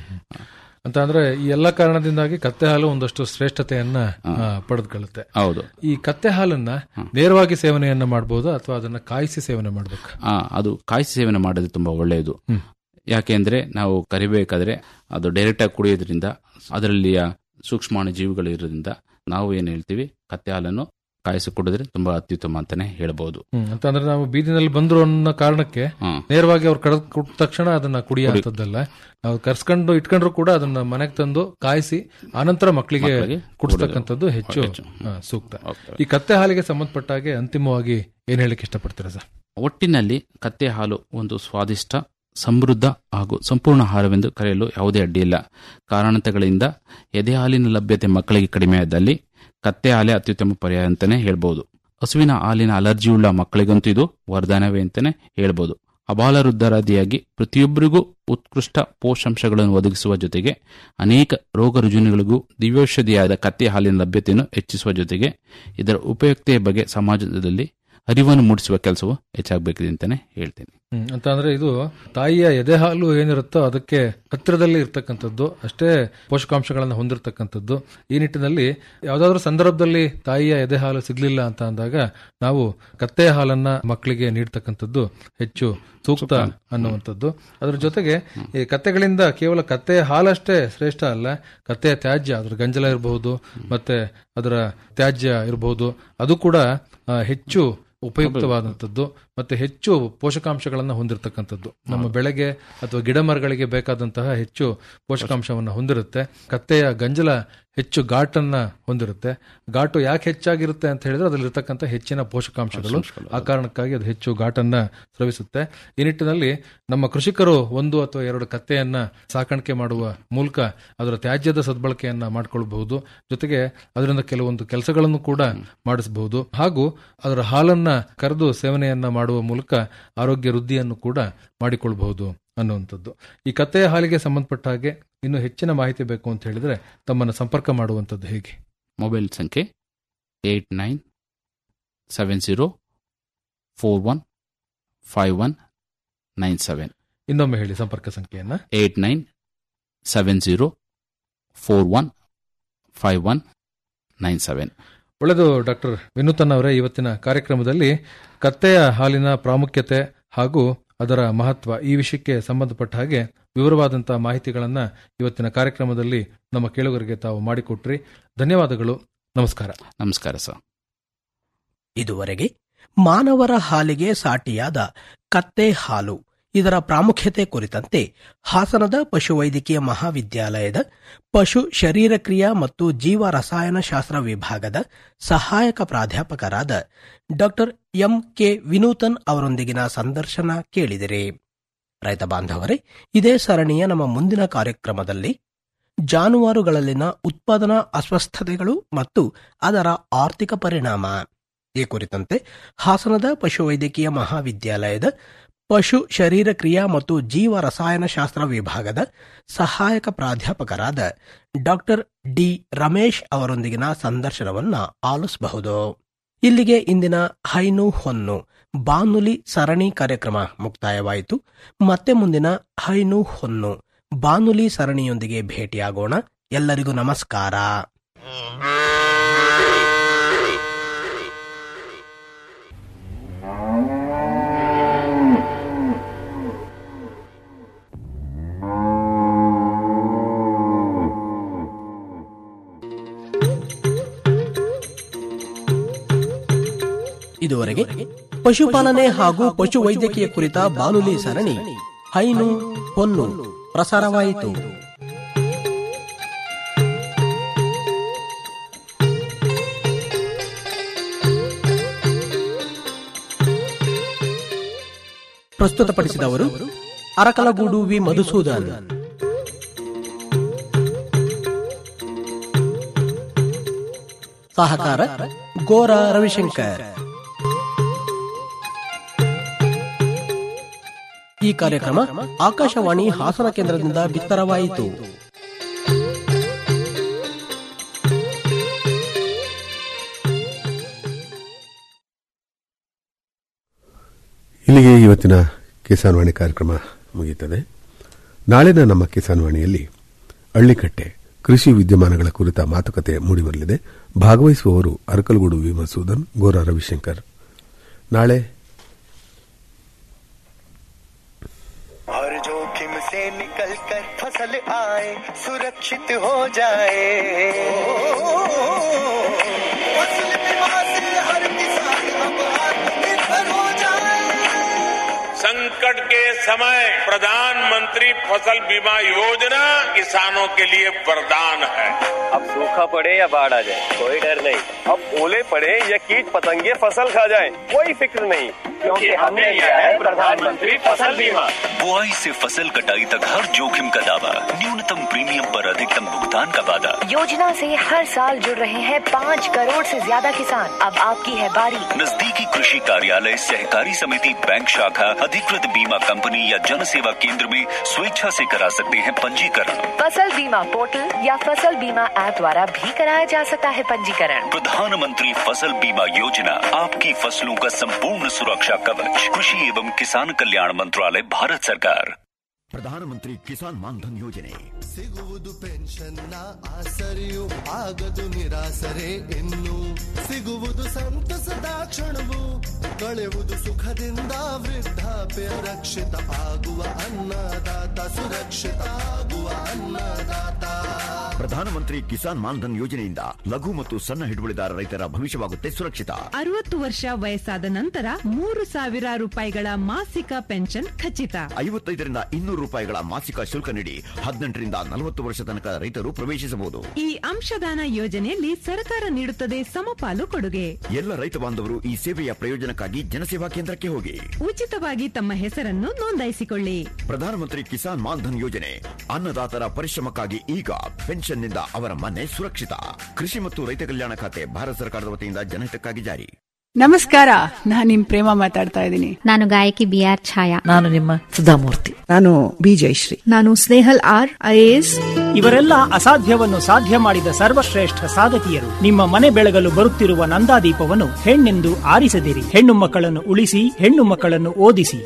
ಅಂತ ಅಂದ್ರೆ ಈ ಎಲ್ಲ ಕಾರಣದಿಂದಾಗಿ ಕತ್ತೆ ಹಾಲು ಒಂದಷ್ಟು ಶ್ರೇಷ್ಠತೆಯನ್ನ ಆ, ಪಡೆದುಕೊಳ್ಳುತ್ತೆ ಹೌದು ಈ ಕತ್ತೆ ಹಾಲನ್ನ ನೇರವಾಗಿ ಸೇವನೆಯನ್ನ ಮಾಡಬಹುದಾ ಅಥವಾ ಅದನ್ನ ಕಾಯಿಸಿ ಸೇವನೆ ಮಾಡಬೇಕು ಆ, ಅದು ಕಾಯಿಸಿ ಸೇವನೆ ಮಾಡೋದು ತುಂಬಾ ಒಳ್ಳೆಯದು ಯಾಕೆಂದ್ರೆ ನಾವು ಕರಿಬೇಕಾದ್ರೆ ಅದು ಡೈರೆಕ್ಟ್ ಆಗಿ ಕುಡಿಯೋದ್ರಿಂದ ಅದರಲ್ಲಿಯ ಸೂಕ್ಷ್ಮಾಣು ಜೀವಿಗಳು ಇರೋದ್ರಿಂದ ನಾವು ಏನ್ ಹೇಳ್ತೀವಿ ಕತ್ತೆ ಹಾಲನ್ನು ಕಾಯಿಸಿ ಕುಡಿದ್ರೆ ತುಂಬಾ ಅತ್ಯುತ್ತಮ ಅಂತಾನೆ ಹೇಳ್ಬಹುದು ಅಂತ ಅಂದ್ರೆ ನಾವು ಬೀದಿನಲ್ಲಿ ಬಂದ್ರು ಅನ್ನೋ ಕಾರಣಕ್ಕೆ ಹ್ಮ್. ನೇರವಾಗಿ ಅವ್ರು ಕಡ ಕೊಟ್ಟ ತಕ್ಷಣ ಅದನ್ನ ಕುಡಿಯೋಂಥದ್ದಲ್ಲ ನಾವು ಕರ್ಸ್ಕೊಂಡು ಇಟ್ಕೊಂಡ್ರು ಕೂಡ ಅದನ್ನ ಮನೆಗೆ ತಂದು ಕಾಯಿಸಿ ಆನಂತರ ಮಕ್ಕಳಿಗೆ ಮಕ್ಕಳಿಗೆ ಕುಡಿಸ್ತಕ್ಕಂಥದ್ದು ಹೆಚ್ಚು ಹೆಚ್ಚು. ಆ, ಸೂಕ್ತ ಈ ಕತ್ತೆ ಹಾಲಿಗೆ ಸಂಬಂಧಪಟ್ಟ ಹಾಗೆ ಅಂತಿಮವಾಗಿ ಏನ್ ಹೇಳಿಕ್ಕೆ ಇಷ್ಟಪಡ್ತೀರಾ ಸರ್ ಒಟ್ಟಿನಲ್ಲಿ ಕತ್ತೆ ಹಾಲು ಒಂದು ಸ್ವಾದಿಷ್ಟ ಸಮೃದ್ಧ ಹಾಗೂ ಸಂಪೂರ್ಣ ಆಹಾರವೆಂದು ಕರೆಯಲು ಯಾವುದೇ ಅಡ್ಡಿಯಿಲ್ಲ ಕಾರಣತೆಗಳಿಂದ ಎದೆ ಹಾಲಿನ ಲಭ್ಯತೆ ಮಕ್ಕಳಿಗೆ ಕಡಿಮೆಯಾದಲ್ಲಿ ಕತ್ತೆ ಹಾಲೇ ಅತ್ಯುತ್ತಮ ಪರ್ಯಾಯ ಅಂತಾನೆ ಹೇಳ್ಬೋದು ಹಸುವಿನ ಹಾಲಿನ ಅಲರ್ಜಿಯುಳ್ಳ ಮಕ್ಕಳಿಗಂತೂ ಇದು ವರದಾನವೇ ಅಂತಾನೆ ಹೇಳ್ಬೋದು ಅಬಾಲವೃದ್ಧರಾದಿಯಾಗಿ ಪ್ರತಿಯೊಬ್ಬರಿಗೂ ಉತ್ಕೃಷ್ಟ ಪೋಷಾಂಶಗಳನ್ನು ಒದಗಿಸುವ ಜೊತೆಗೆ ಅನೇಕ ರೋಗ ರುಜಿನಗಳಿಗೂ ದಿವ್ಯೌಷಧಿಯಾದ ಕತ್ತೆ ಹಾಲಿನ ಲಭ್ಯತೆಯನ್ನು ಹೆಚ್ಚಿಸುವ ಜೊತೆಗೆ ಇದರ ಉಪಯುಕ್ತೆಯ ಬಗ್ಗೆ ಸಮಾಜದಲ್ಲಿ ಅರಿವನ್ನು ಮೂಡಿಸುವ ಕೆಲಸವು ಹೆಚ್ಚಾಗಬೇಕಿದೆ ಅಂತಾನೆ ಹೇಳ್ತೇನೆ ಹ್ಮ್, ಅಂತ ಅಂದ್ರೆ ಇದು ತಾಯಿಯ ಎದೆ ಹಾಲು ಏನಿರುತ್ತೋ ಅದಕ್ಕೆ ಹತ್ತಿರದಲ್ಲಿ ಇರ್ತಕ್ಕಂಥದ್ದು ಅಷ್ಟೇ ಪೋಷಕಾಂಶಗಳನ್ನು ಹೊಂದಿರತಕ್ಕಂಥದ್ದು ಈ ನಿಟ್ಟಿನಲ್ಲಿ ಯಾವುದಾದ್ರೂ ಸಂದರ್ಭದಲ್ಲಿ ತಾಯಿಯ ಎದೆ ಹಾಲು ಸಿಗ್ಲಿಲ್ಲ ಅಂತ ಅಂದಾಗ ನಾವು ಕತ್ತೆ ಹಾಲನ್ನ ಮಕ್ಕಳಿಗೆ ನೀಡ್ತಕ್ಕಂಥದ್ದು ಹೆಚ್ಚು ಸೂಕ್ತ ಅನ್ನುವಂಥದ್ದು ಅದರ ಜೊತೆಗೆ ಈ ಕತ್ತೆಗಳಿಂದ ಕೇವಲ ಕತ್ತೆಯ ಹಾಲಷ್ಟೇ ಶ್ರೇಷ್ಠ ಅಲ್ಲ ಕತ್ತೆಯ ತ್ಯಾಜ್ಯ ಅದರ ಗಂಜಲ ಇರಬಹುದು ಮತ್ತೆ ಅದರ ತ್ಯಾಜ್ಯ ಇರಬಹುದು ಅದು ಕೂಡ ಆ, ಹೆಚ್ಚು ಉಪಯುಕ್ತವಾದಂಥದ್ದು ಮತ್ತೆ ಹೆಚ್ಚು ಪೋಷಕಾಂಶಗಳನ್ನು ಹೊಂದಿರತಕ್ಕಂಥದ್ದು ನಮ್ಮ ಬೆಳೆಗೆ ಅಥವಾ ಗಿಡ ಮರಗಳಿಗೆ ಬೇಕಾದಂತಹ ಹೆಚ್ಚು ಪೋಷಕಾಂಶವನ್ನು ಹೊಂದಿರುತ್ತೆ ಕತ್ತೆಯ ಗಂಜಲ ಹೆಚ್ಚು ಘಾಟನ್ನ ಹೊಂದಿರುತ್ತೆ ಘಾಟು ಯಾಕೆ ಹೆಚ್ಚಾಗಿರುತ್ತೆ ಅಂತ ಹೇಳಿದ್ರೆ ಅದರಲ್ಲಿರ್ತಕ್ಕಂಥ ಹೆಚ್ಚಿನ ಪೋಷಕಾಂಶಗಳು ಆ ಕಾರಣಕ್ಕಾಗಿ ಅದು ಹೆಚ್ಚು ಘಾಟನ್ನ ಸ್ರವಿಸುತ್ತೆ ಈ ನಿಟ್ಟಿನಲ್ಲಿ ನಮ್ಮ ಕೃಷಿಕರು ಒಂದು ಅಥವಾ ಎರಡು ಕತ್ತೆಯನ್ನ ಸಾಕಾಣಿಕೆ ಮಾಡುವ ಮೂಲಕ ಅದರ ತ್ಯಾಜ್ಯದ ಸದ್ಬಳಕೆಯನ್ನ ಮಾಡಿಕೊಳ್ಳಬಹುದು ಜೊತೆಗೆ ಅದರಿಂದ ಕೆಲವೊಂದು ಕೆಲಸಗಳನ್ನು ಕೂಡ ಮಾಡಿಸಬಹುದು ಹಾಗೂ ಅದರ ಹಾಲನ್ನ ಕರೆದು ಸೇವನೆಯನ್ನ ಮಾಡುವ ಮೂಲಕ ಆರೋಗ್ಯ ವೃದ್ಧಿಯನ್ನು ಕೂಡ ಮಾಡಿಕೊಳ್ಳಬಹುದು ಅನ್ನುವಂಥದ್ದು ಈ ಕತ್ತೆಯ ಹಾಲಿಗೆ ಸಂಬಂಧಪಟ್ಟ ಹಾಗೆ ಇನ್ನು ಹೆಚ್ಚಿನ ಮಾಹಿತಿ ಬೇಕು ಅಂತ ಹೇಳಿದ್ರೆ ತಮ್ಮನ್ನು ಸಂಪರ್ಕ ಮಾಡುವಂಥದ್ದು ಹೇಗೆ ಮೊಬೈಲ್ ಸಂಖ್ಯೆ eight nine seven zero four one five one nine seven ಇನ್ನೊಮ್ಮೆ ಹೇಳಿ ಸಂಪರ್ಕ ಸಂಖ್ಯೆಯನ್ನ eight nine seven zero four one five one nine seven ಒಳ್ಳೆಯದು ಡಾಕ್ಟರ್ ವಿನೂತನ್ ಅವರೇ ಇವತ್ತಿನ ಕಾರ್ಯಕ್ರಮದಲ್ಲಿ ಕತ್ತೆಯ ಹಾಲಿನ ಪ್ರಾಮುಖ್ಯತೆ ಹಾಗೂ ಅದರ ಮಹತ್ವ ಈ ವಿಷಯಕ್ಕೆ ಸಂಬಂಧಪಟ್ಟ ಹಾಗೆ ವಿವರವಾದಂತಹ ಮಾಹಿತಿಗಳನ್ನ ಇವತ್ತಿನ ಕಾರ್ಯಕ್ರಮದಲ್ಲಿ ನಮ್ಮ ಕೇಳುಗರಿಗೆ ತಾವು ಮಾಡಿಕೊಟ್ರಿ ಧನ್ಯವಾದಗಳು ನಮಸ್ಕಾರ ನಮಸ್ಕಾರ ಸರ್ ಇದುವರೆಗೆ ಮಾನವರ ಹಾಲಿಗೆ ಸಾಟಿಯಾದ ಕತ್ತೆ ಹಾಲು ಇದರ ಪ್ರಾಮುಖ್ಯತೆ ಕುರಿತಂತೆ ಹಾಸನದ ಪಶುವೈದ್ಯಕೀಯ ಮಹಾವಿದ್ಯಾಲಯದ ಪಶು ಶರೀರಕ್ರಿಯಾ ಮತ್ತು ಜೀವ ರಸಾಯನಶಾಸ್ತ್ರ ವಿಭಾಗದ ಸಹಾಯಕ ಪ್ರಾಧ್ಯಾಪಕರಾದ ಡಾಕ್ಟರ್ ಎಂ ಕೆ ವಿನೂತನ್ ಅವರೊಂದಿಗಿನ ಸಂದರ್ಶನ ಕೇಳಿದಿರಿ ರೈತ ಬಾಂಧವರೇ ಇದೇ ಸರಣಿಯ ನಮ್ಮ ಮುಂದಿನ ಕಾರ್ಯಕ್ರಮದಲ್ಲಿ ಜಾನುವಾರುಗಳಲ್ಲಿನ ಉತ್ಪಾದನಾ ಅಸ್ವಸ್ಥತೆಗಳು ಮತ್ತು ಅದರ ಆರ್ಥಿಕ ಪರಿಣಾಮ ಈ ಕುರಿತಂತೆ ಹಾಸನದ ಪಶುವೈದ್ಯಕೀಯ ಮಹಾವಿದ್ಯಾಲಯದ ಪಶು ಶರೀರಕ್ರಿಯಾ ಮತ್ತು ಜೀವ ರಸಾಯನಶಾಸ್ತ್ರ ವಿಭಾಗದ ಸಹಾಯಕ ಪ್ರಾಧ್ಯಾಪಕರಾದ ಡಾಕ್ಟರ್ ಡಿ ರಮೇಶ್ ಅವರೊಂದಿಗಿನ ಸಂದರ್ಶನವನ್ನ ಆಲಿಸಬಹುದು ಇಲ್ಲಿಗೆ ಇಂದಿನ ಹೈನು ಹೊನ್ನು ಬಾನುಲಿ ಸರಣಿ ಕಾರ್ಯಕ್ರಮ ಮುಕ್ತಾಯವಾಯಿತು ಮತ್ತೆ ಮುಂದಿನ ಹೈನು ಹೊನ್ನು ಬಾನುಲಿ ಸರಣಿಯೊಂದಿಗೆ ಭೇಟಿಯಾಗೋಣ ಎಲ್ಲರಿಗೂ ನಮಸ್ಕಾರ ಇದುವರೆಗೆ ಪಶುಪಾಲನೆ ಹಾಗೂ ಪಶು ವೈದ್ಯಕೀಯ ಕುರಿತ ಬಾನುಲಿ ಸರಣಿ ಹೈನು ಹೊನ್ನು ಪ್ರಸಾರವಾಯಿತು ಪ್ರಸ್ತುತಪಡಿಸಿದವರು ಅರಕಲಗೂಡು ವಿ ಮಧುಸೂದನ್ ಸಹಕಾರ ಗೋರ ರವಿಶಂಕರ್ ಈ ಕಾರ್ಯಕ್ರಮ ಆಕಾಶವಾಣಿ ಹಾಸನ ಕೇಂದ್ರದಿಂದ ಬಿತ್ತರವಾಯಿತು ಇಲ್ಲಿಗೆ ಇವತ್ತಿನ ಕಿಸಾನ್ ವಾಣಿ ಕಾರ್ಯಕ್ರಮ ಮುಗಿಯುತ್ತದೆ ನಾಳಿನ ನಮ್ಮ ಕಿಸಾನ್ ವಾಣಿಯಲ್ಲಿ ಹಳ್ಳಿಕಟ್ಟೆ ಕೃಷಿ ವಿದ್ಯಮಾನಗಳ ಕುರಿತ ಮಾತುಕತೆ ಮೂಡಿಬರಲಿದೆ ಭಾಗವಹಿಸುವವರು ಅರಕಲಗೂಡು ವಿ ಮಸೂದನ್ ಗೋರ ರವಿಶಂಕರ್ ನಾಳೆ हर जोखिम से निकल कर फसल आए सुरक्षित हो जाए फसल बीमा से हर किसान अब आत्मनिर्भर हो जाए संकट के समय प्रधानमंत्री फसल बीमा योजना किसानों के लिए वरदान है अब सूखा पड़े या बाढ़ आ जाए कोई डर नहीं अब ओले पड़े या कीट पतंगे फसल खा जाए कोई फिक्र नहीं क्योंकि हमने लिया है प्रधानमंत्री फसल बीमा बुआई से फसल कटाई तक हर जोखिम का दावा न्यूनतम प्रीमियम पर अधिकतम भुगतान का वादा योजना से हर साल जुड़ रहे हैं पाँच करोड़ से ज्यादा किसान अब आपकी है बारी नजदीकी कृषि कार्यालय सहकारी समिति बैंक शाखा अधिकृत बीमा कंपनी या जन सेवा केंद्र में स्वेच्छा से करा सकते हैं पंजीकरण फसल बीमा पोर्टल या फसल बीमा ऐप द्वारा भी कराया जा सकता है पंजीकरण प्रधानमंत्री फसल बीमा योजना आपकी फसलों का संपूर्ण सुरक्षा कवच कृषि एवं किसान कल्याण मंत्रालय भारत सरकार ಪ್ರಧಾನಮಂತ್ರಿ ಕಿಸಾನ್ ಮಾನ್ಧನ್ ಯೋಜನೆ ಸಿಗುವುದು ಪೆನ್ಷನ್ನ ಆಸರೆಯು ಆಗದು ನಿರಾಸರೆ ಇನ್ನು ಸಿಗುವುದು ಸಂತಸದ ಕ್ಷಣವು ಕಳೆವುದು ಸುಖದಿಂದ ವೃದ್ಧಾಪ್ಯ ರಕ್ಷಿತ ಆಗುವ ಅನ್ನದಾತ ಸುರಕ್ಷಿತ ಆಗುವ ಅನ್ನದಾತ ಪ್ರಧಾನಮಂತ್ರಿ ಕಿಸಾನ್ ಮಾನ್ಧನ್ ಯೋಜನೆಯಿಂದ ಲಘು ಮತ್ತು ಸಣ್ಣ ಹಿಡುವಳಿದಾರ ರೈತರ ಭವಿಷ್ಯವಾಗುತ್ತೆ ಸುರಕ್ಷಿತ ಅರವತ್ತು ವರ್ಷ ವಯಸ್ಸಾದ ನಂತರ ಮೂರು ಸಾವಿರ ರೂಪಾಯಿಗಳ ಮಾಸಿಕ ಪೆನ್ಷನ್ ಖಚಿತ ಐವತ್ತೈದರಿಂದ ಇನ್ನೂರು ರೂಪಾಯಿಗಳ ಮಾಸಿಕ ಶುಲ್ಕ ನೀಡಿ ಹದಿನೆಂಟರಿಂದ ನಲವತ್ತು ವರ್ಷ ತನಕ ರೈತರು ಪ್ರವೇಶಿಸಬಹುದು ಈ ಅಂಶದಾನ ಯೋಜನೆಯಲ್ಲಿ ಸರ್ಕಾರ ನೀಡುತ್ತದೆ ಸಮಪಾಲು ಕೊಡುಗೆ ಎಲ್ಲ ರೈತ ಬಾಂಧವರು ಈ ಸೇವೆಯ ಪ್ರಯೋಜನಕ್ಕಾಗಿ ಜನಸೇವಾ ಕೇಂದ್ರಕ್ಕೆ ಹೋಗಿ ಉಚಿತವಾಗಿ ತಮ್ಮ ಹೆಸರನ್ನು ನೋಂದಾಯಿಸಿಕೊಳ್ಳಿ ಪ್ರಧಾನಮಂತ್ರಿ ಕಿಸಾನ್ ಮಾನ್ಧನ್ ಯೋಜನೆ ಅನ್ನದಾತರ ಪರಿಶ್ರಮಕ್ಕಾಗಿ ಈಗ ಪೆನ್ಷನ್ನಿಂದ ಅವರ ಮನೆ ಸುರಕ್ಷಿತ ಕೃಷಿ ಮತ್ತು ರೈತ ಕಲ್ಯಾಣ ಖಾತೆ ಭಾರತ ಸರ್ಕಾರದ ವತಿಯಿಂದ ಜನಹಿತಕ್ಕಾಗಿ ಜಾರಿ ನಮಸ್ಕಾರ ನಾನು ನಿಮ್ ಪ್ರೇಮ ಮಾತಾಡ್ತಾ ಇದ್ದೀನಿ ನಾನು ಗಾಯಕಿ ಬಿ ಆರ್ ಛಾಯಾ ನಾನು ನಿಮ್ಮ ಸುಧಾಮೂರ್ತಿ ನಾನು ಬಿ ಜಯಶ್ರೀ ನಾನು ಸ್ನೇಹಲ್ ಆರ್ ಐಎಎಸ್ ಇವರೆಲ್ಲ ಅಸಾಧ್ಯವನ್ನು ಸಾಧ್ಯ ಮಾಡಿದ ಸರ್ವಶ್ರೇಷ್ಠ ಸಾಧಕಿಯರು ನಿಮ್ಮ ಮನೆ ಬೆಳಗಲು ಬರುತ್ತಿರುವ ನಂದಾದೀಪವನ್ನು ಹೆಣ್ಣೆಂದು ಆರಿಸದಿರಿ ಹೆಣ್ಣು ಮಕ್ಕಳನ್ನು ಉಳಿಸಿ ಹೆಣ್ಣು ಮಕ್ಕಳನ್ನು ಓದಿಸಿ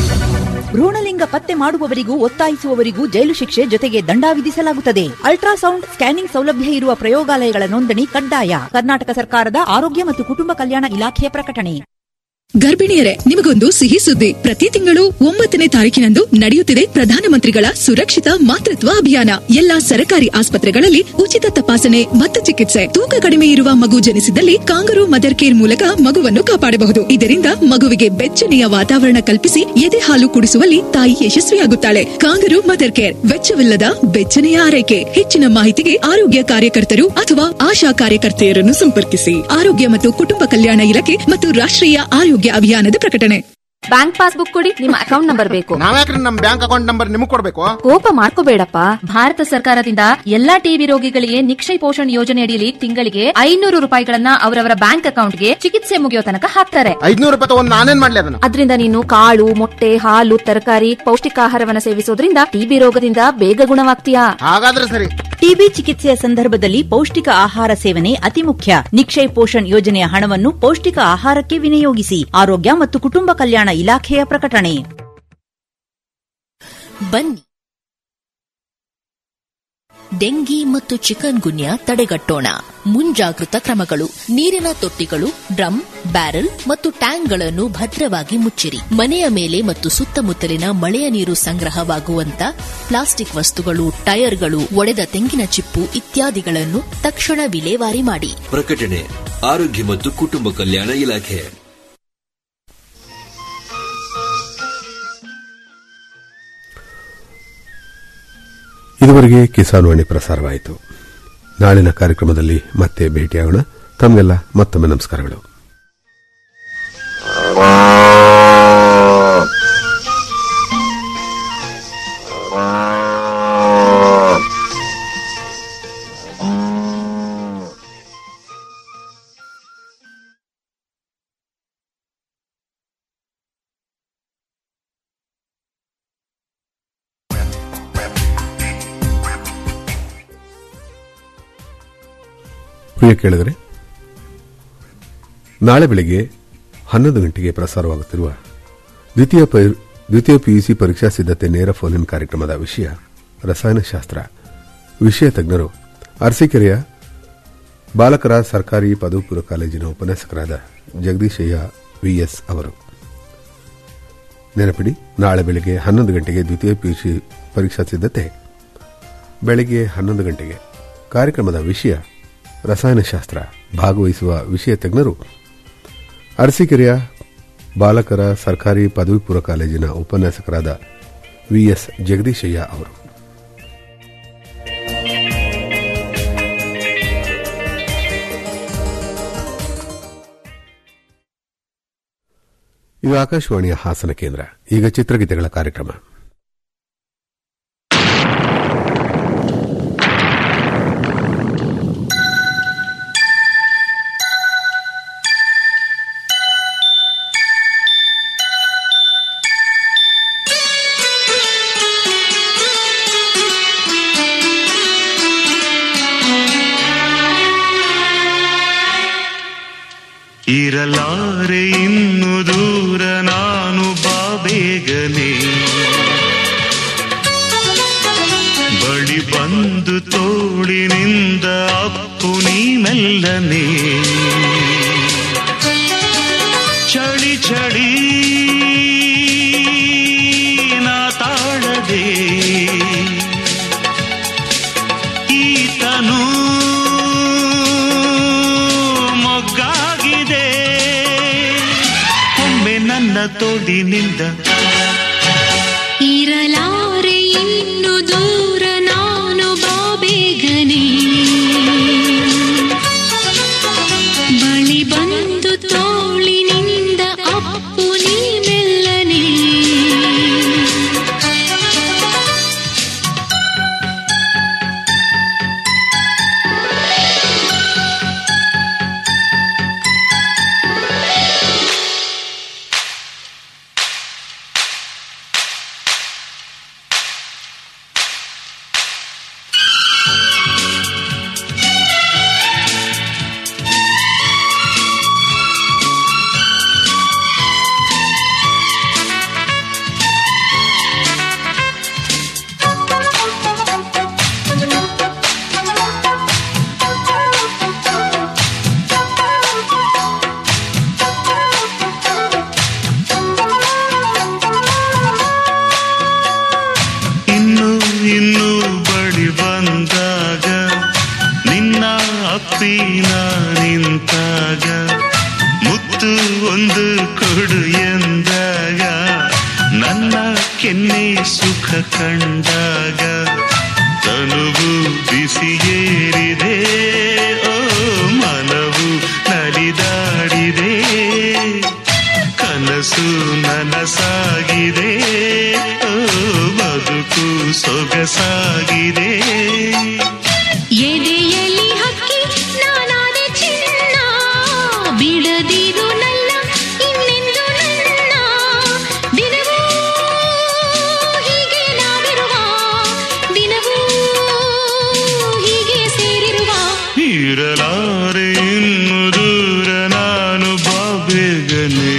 ಭ್ರೂಣಲಿಂಗ ಪತ್ತೆ ಮಾಡುವವರಿಗೂ ಒತ್ತಾಯಿಸುವವರಿಗೂ ಜೈಲು ಶಿಕ್ಷೆ ಜೊತೆಗೆ ದಂಡ ವಿಧಿಸಲಾಗುತ್ತದೆ ಅಲ್ಟ್ರಾಸೌಂಡ್ ಸ್ಕ್ಯಾನಿಂಗ್ ಸೌಲಭ್ಯ ಇರುವ ಪ್ರಯೋಗಾಲಯಗಳ ನೋಂದಣಿ ಕಡ್ಡಾಯ ಕರ್ನಾಟಕ ಸರ್ಕಾರದ ಆರೋಗ್ಯ ಮತ್ತು ಕುಟುಂಬ ಕಲ್ಯಾಣ ಇಲಾಖೆಯ ಪ್ರಕಟಣೆ ಗರ್ಭಿಣಿಯರೇ ನಿಮಗೊಂದು ಸಿಹಿ ಸುದ್ದಿ ಪ್ರತಿ ತಿಂಗಳು ಒಂಬತ್ತನೇ ತಾರೀಕಿನಂದು ನಡೆಯುತ್ತಿದೆ ಪ್ರಧಾನಮಂತ್ರಿಗಳ ಸುರಕ್ಷಿತ ಮಾತೃತ್ವ ಅಭಿಯಾನ ಎಲ್ಲಾ ಸರ್ಕಾರಿ ಆಸ್ಪತ್ರೆಗಳಲ್ಲಿ ಉಚಿತ ತಪಾಸಣೆ ಮತ್ತು ಚಿಕಿತ್ಸೆ ತೂಕ ಕಡಿಮೆ ಇರುವ ಮಗು ಜನಿಸಿದಲ್ಲಿ ಕಾಂಗರು ಮದರ್ ಕೇರ್ ಮೂಲಕ ಮಗುವನ್ನು ಕಾಪಾಡಬಹುದು ಇದರಿಂದ ಮಗುವಿಗೆ ಬೆಚ್ಚನೆಯ ವಾತಾವರಣ ಕಲ್ಪಿಸಿ ಎದೆ ಹಾಲು ಕುಡಿಸುವಲ್ಲಿ ತಾಯಿ ಯಶಸ್ವಿಯಾಗುತ್ತಾಳೆ ಕಾಂಗರು ಮದರ್ ಕೇರ್ ವೆಚ್ಚವಿಲ್ಲದ ಬೆಚ್ಚನೆಯ ಆರೈಕೆ ಹೆಚ್ಚಿನ ಮಾಹಿತಿಗೆ ಆರೋಗ್ಯ ಕಾರ್ಯಕರ್ತರು ಅಥವಾ ಆಶಾ ಕಾರ್ಯಕರ್ತೆಯರನ್ನು ಸಂಪರ್ಕಿಸಿ ಆರೋಗ್ಯ ಮತ್ತು ಕುಟುಂಬ ಕಲ್ಯಾಣ ಇಲಾಖೆ ಮತ್ತು ರಾಷ್ಟ್ರೀಯ ಆರೋಗ್ಯ ಅಭಿಯಾನದ ಪ್ರಕಟಣೆ ಬ್ಯಾಂಕ್ ಪಾಸ್ಬುಕ್ ಕೊಡಿ ನಿಮ್ಮ ಅಕೌಂಟ್ ನಂಬರ್ ಬೇಕು ನಾವ್ಯಾಕ್ರಿ ನಮ್ ಬ್ಯಾಂಕ್ ಅಕೌಂಟ್ ನಂಬರ್ ನಿಮಗ್ ಕೊಡ್ಬೇಕು ಕೋಪ ಮಾಡ್ಕೋಬೇಡಪ್ಪ ಭಾರತ ಸರ್ಕಾರದಿಂದ ಎಲ್ಲಾ ಟಿಬಿ ರೋಗಿಗಳಿಗೆ ನಿಕ್ಷಯ ಪೋಷಣ್ ಯೋಜನೆ ಅಡಿಯಲ್ಲಿ ತಿಂಗಳಿಗೆ ಐನೂರು ರೂಪಾಯಿಗಳನ್ನ ಅವರವರ ಬ್ಯಾಂಕ್ ಅಕೌಂಟ್ಗೆ ಚಿಕಿತ್ಸೆ ಮುಗಿಯೋ ತನಕ ಹಾಕ್ತಾರೆ ಐದ್ನೂರು ರೂಪಾಯಿ ತಗೊಂಡ್ ನಾನೇನ್ ಮಾಡ್ಲಿ ಅದನ್ನ ಅದರಿಂದ ನೀನು ಕಾಳು ಮೊಟ್ಟೆ ಹಾಲು ತರಕಾರಿ ಪೌಷ್ಟಿಕಾಹಾರವನ್ನ ಸೇವಿಸೋದ್ರಿಂದ ಟಿಬಿ ರೋಗದಿಂದ ಬೇಗ ಗುಣವಾಗ್ತೀಯಾ ಹಾಗಾದ್ರೆ ಸರಿ ಟಿಬಿ ಚಿಕಿತ್ಸೆಯ ಸಂದರ್ಭದಲ್ಲಿ ಪೌಷ್ಟಿಕ ಆಹಾರ ಸೇವನೆ ಅತಿ ಮುಖ್ಯ ನಿಕ್ಷಯ್ ಪೋಷಣ್ ಯೋಜನೆಯ ಹಣವನ್ನು ಪೌಷ್ಟಿಕ ಆಹಾರಕ್ಕೆ ವಿನಿಯೋಗಿಸಿ ಆರೋಗ್ಯ ಮತ್ತು ಕುಟುಂಬ ಕಲ್ಯಾಣ ಇಲಾಖೆಯ ಪ್ರಕಟಣೆ ಬನ್ನಿ ಡೆಂಗಿ ಮತ್ತು ಚಿಕನ್ ಗುನ್ಯಾ ತಡೆಗಟ್ಟೋಣ ಮುಂಜಾಗೃತ ಕ್ರಮಗಳು ನೀರಿನ ತೊಟ್ಟಿಗಳು ಡ್ರಮ್ ಬ್ಯಾರೆಲ್ ಮತ್ತು ಟ್ಯಾಂಕ್ಗಳನ್ನು ಭದ್ರವಾಗಿ ಮುಚ್ಚಿರಿ ಮನೆಯ ಮೇಲೆ ಮತ್ತು ಸುತ್ತಮುತ್ತಲಿನ ಮಳೆಯ ನೀರು ಸಂಗ್ರಹವಾಗುವಂತ ಪ್ಲಾಸ್ಟಿಕ್ ವಸ್ತುಗಳು ಟೈರ್ಗಳು ಒಡೆದ ತೆಂಗಿನ ಚಿಪ್ಪು ಇತ್ಯಾದಿಗಳನ್ನು ತಕ್ಷಣ ವಿಲೇವಾರಿ ಮಾಡಿ ಪ್ರಕಟಣೆ ಆರೋಗ್ಯ ಮತ್ತು ಕುಟುಂಬ ಕಲ್ಯಾಣ ಇಲಾಖೆ ಇದುವರೆಗೆ ಕಿಸಾನ್ವಾಣಿ ಪ್ರಸಾರವಾಯಿತು ನಾಳಿನ ಕಾರ್ಯಕ್ರಮದಲ್ಲಿ ಮತ್ತೆ ಭೇಟಿಯಾಗೋಣ ತಮಗೆಲ್ಲ ಮತ್ತೊಮ್ಮೆ ನಮಸ್ಕಾರಗಳು ಪ್ರಿಯ ಕೇಳಿದರೆ ನಾಳೆ ಬೆಳಿಗ್ಗೆ ಹನ್ನೊಂದು ಗಂಟೆಗೆ ಪ್ರಸಾರವಾಗುತ್ತಿರುವ ದ್ವಿತೀಯ ಪೈ- ದ್ವಿತೀಯ ಪಿಯುಸಿ ಪರೀಕ್ಷಾ ಸಿದ್ಧತೆ ನೇರ ಫೋನ್ ಇನ್ ಕಾರ್ಯಕ್ರಮದ ವಿಷಯ ರಸಾಯನಶಾಸ್ತ್ರ ವಿಷಯ ತಜ್ಞರು ಅರಸೀಕೆರೆಯ ಬಾಲಕರ ಸರ್ಕಾರಿ ಪದವಿ ಪೂರ್ವ ಕಾಲೇಜಿನ ಉಪನ್ಯಾಸಕರಾದ ಜಗದೀಶಯ್ಯ ವಿಎಸ್ ಅವರು ನೆನಪಿಡಿ ನಾಳೆ ಬೆಳಿಗ್ಗೆ ಹನ್ನೊಂದು ಗಂಟೆಗೆ ದ್ವಿತೀಯ ಪಿಯುಸಿ ಪರೀಕ್ಷಾ ಸಿದ್ಧತೆ ಬೆಳಿಗ್ಗೆ ಹನ್ನೊಂದು ಗಂಟೆಗೆ ಕಾರ್ಯಕ್ರಮದ ವಿಷಯ ರಸಾಯನಶಾಸ್ತ್ರ ಭಾಗವಹಿಸುವ ವಿಷಯ ತಜ್ಞರು ಅರಸೀಕೆರೆಯ ಬಾಲಕರ ಸರ್ಕಾರಿ ಪದವಿ ಪೂರ್ವ ಕಾಲೇಜಿನ ಉಪನ್ಯಾಸಕರಾದ ವಿಎಸ್ ಜಗದೀಶಯ್ಯ ಅವರು ಇದು ಆಕಾಶವಾಣಿಯ ಹಾಸನ ಕೇಂದ್ರ ಈಗ ಚಿತ್ರಗೀತೆಗಳ ಕಾರ್ಯಕ್ರಮ ಇರಲಾರೆ ಇನ್ನು ದೂರ ನಾನು ಬಾಬೇಗನೆ ಬಳಿ ಬಂದು ತೋಳಿನಿಂದ ಅಪ್ಪು ನೀ ಮೆಲ್ಲನೆ ಚಳಿ ಚಳಿ ನಾ ತಾಳದೆ ಈತನು ಮೊಗ್ಗಾಗಿದೆ ಒಮ್ಮೆ ನನ್ನ ತೋಡಿನಿಂದ ಇರಲಾರೆ ಇನ್ನು ದೂರ ನಾನು ಬಾಬೇಗನೆ ಬಳಿ ಬಂದು ತೋಳಿನಿಂದ ಅಪ್ಪು ನೀ ಮೆಲ್ಲನೆ ಇನ್ನು ಇನ್ನು ಬಳಿ ಬಂದಾಗ ನಿನ್ನ ಅಪ್ಪಿನ ನಿಂತಾಗ ಮುತ್ತು ಒಂದು ಕೊಡು ಎಂದಾಗ ನನ್ನ ಕೆನ್ನೆ ಸುಖ ಕಂಡಾಗ ತನುವು ಬಿಸಿಯೇರಿದೆ ಓ ಮನವು ನಲಿದಾಡಿದೆ ಕನಸು ನನಸಾಗಿದೆ ಓ ಬದುಕು ಸೊಗಸಾಗಿದೆ ಎದೆಯಲ್ಲಿ ಹಕ್ಕಿ ನಾನಾದೆ ಚಿನ್ನ ಬಿಡದಿರು ನನ್ನ ಇನ್ನೆಂದು ನನ್ನ ದಿನವೂ ಹೀಗೆ ನಾವಿರುವ ದಿನವೂ ಹೀಗೆ ಸೇರಿರುವ ಇರಲಾರೆ ಇನ್ನು ದೂರ ನಾನು ಬಾಬೇಗನೆ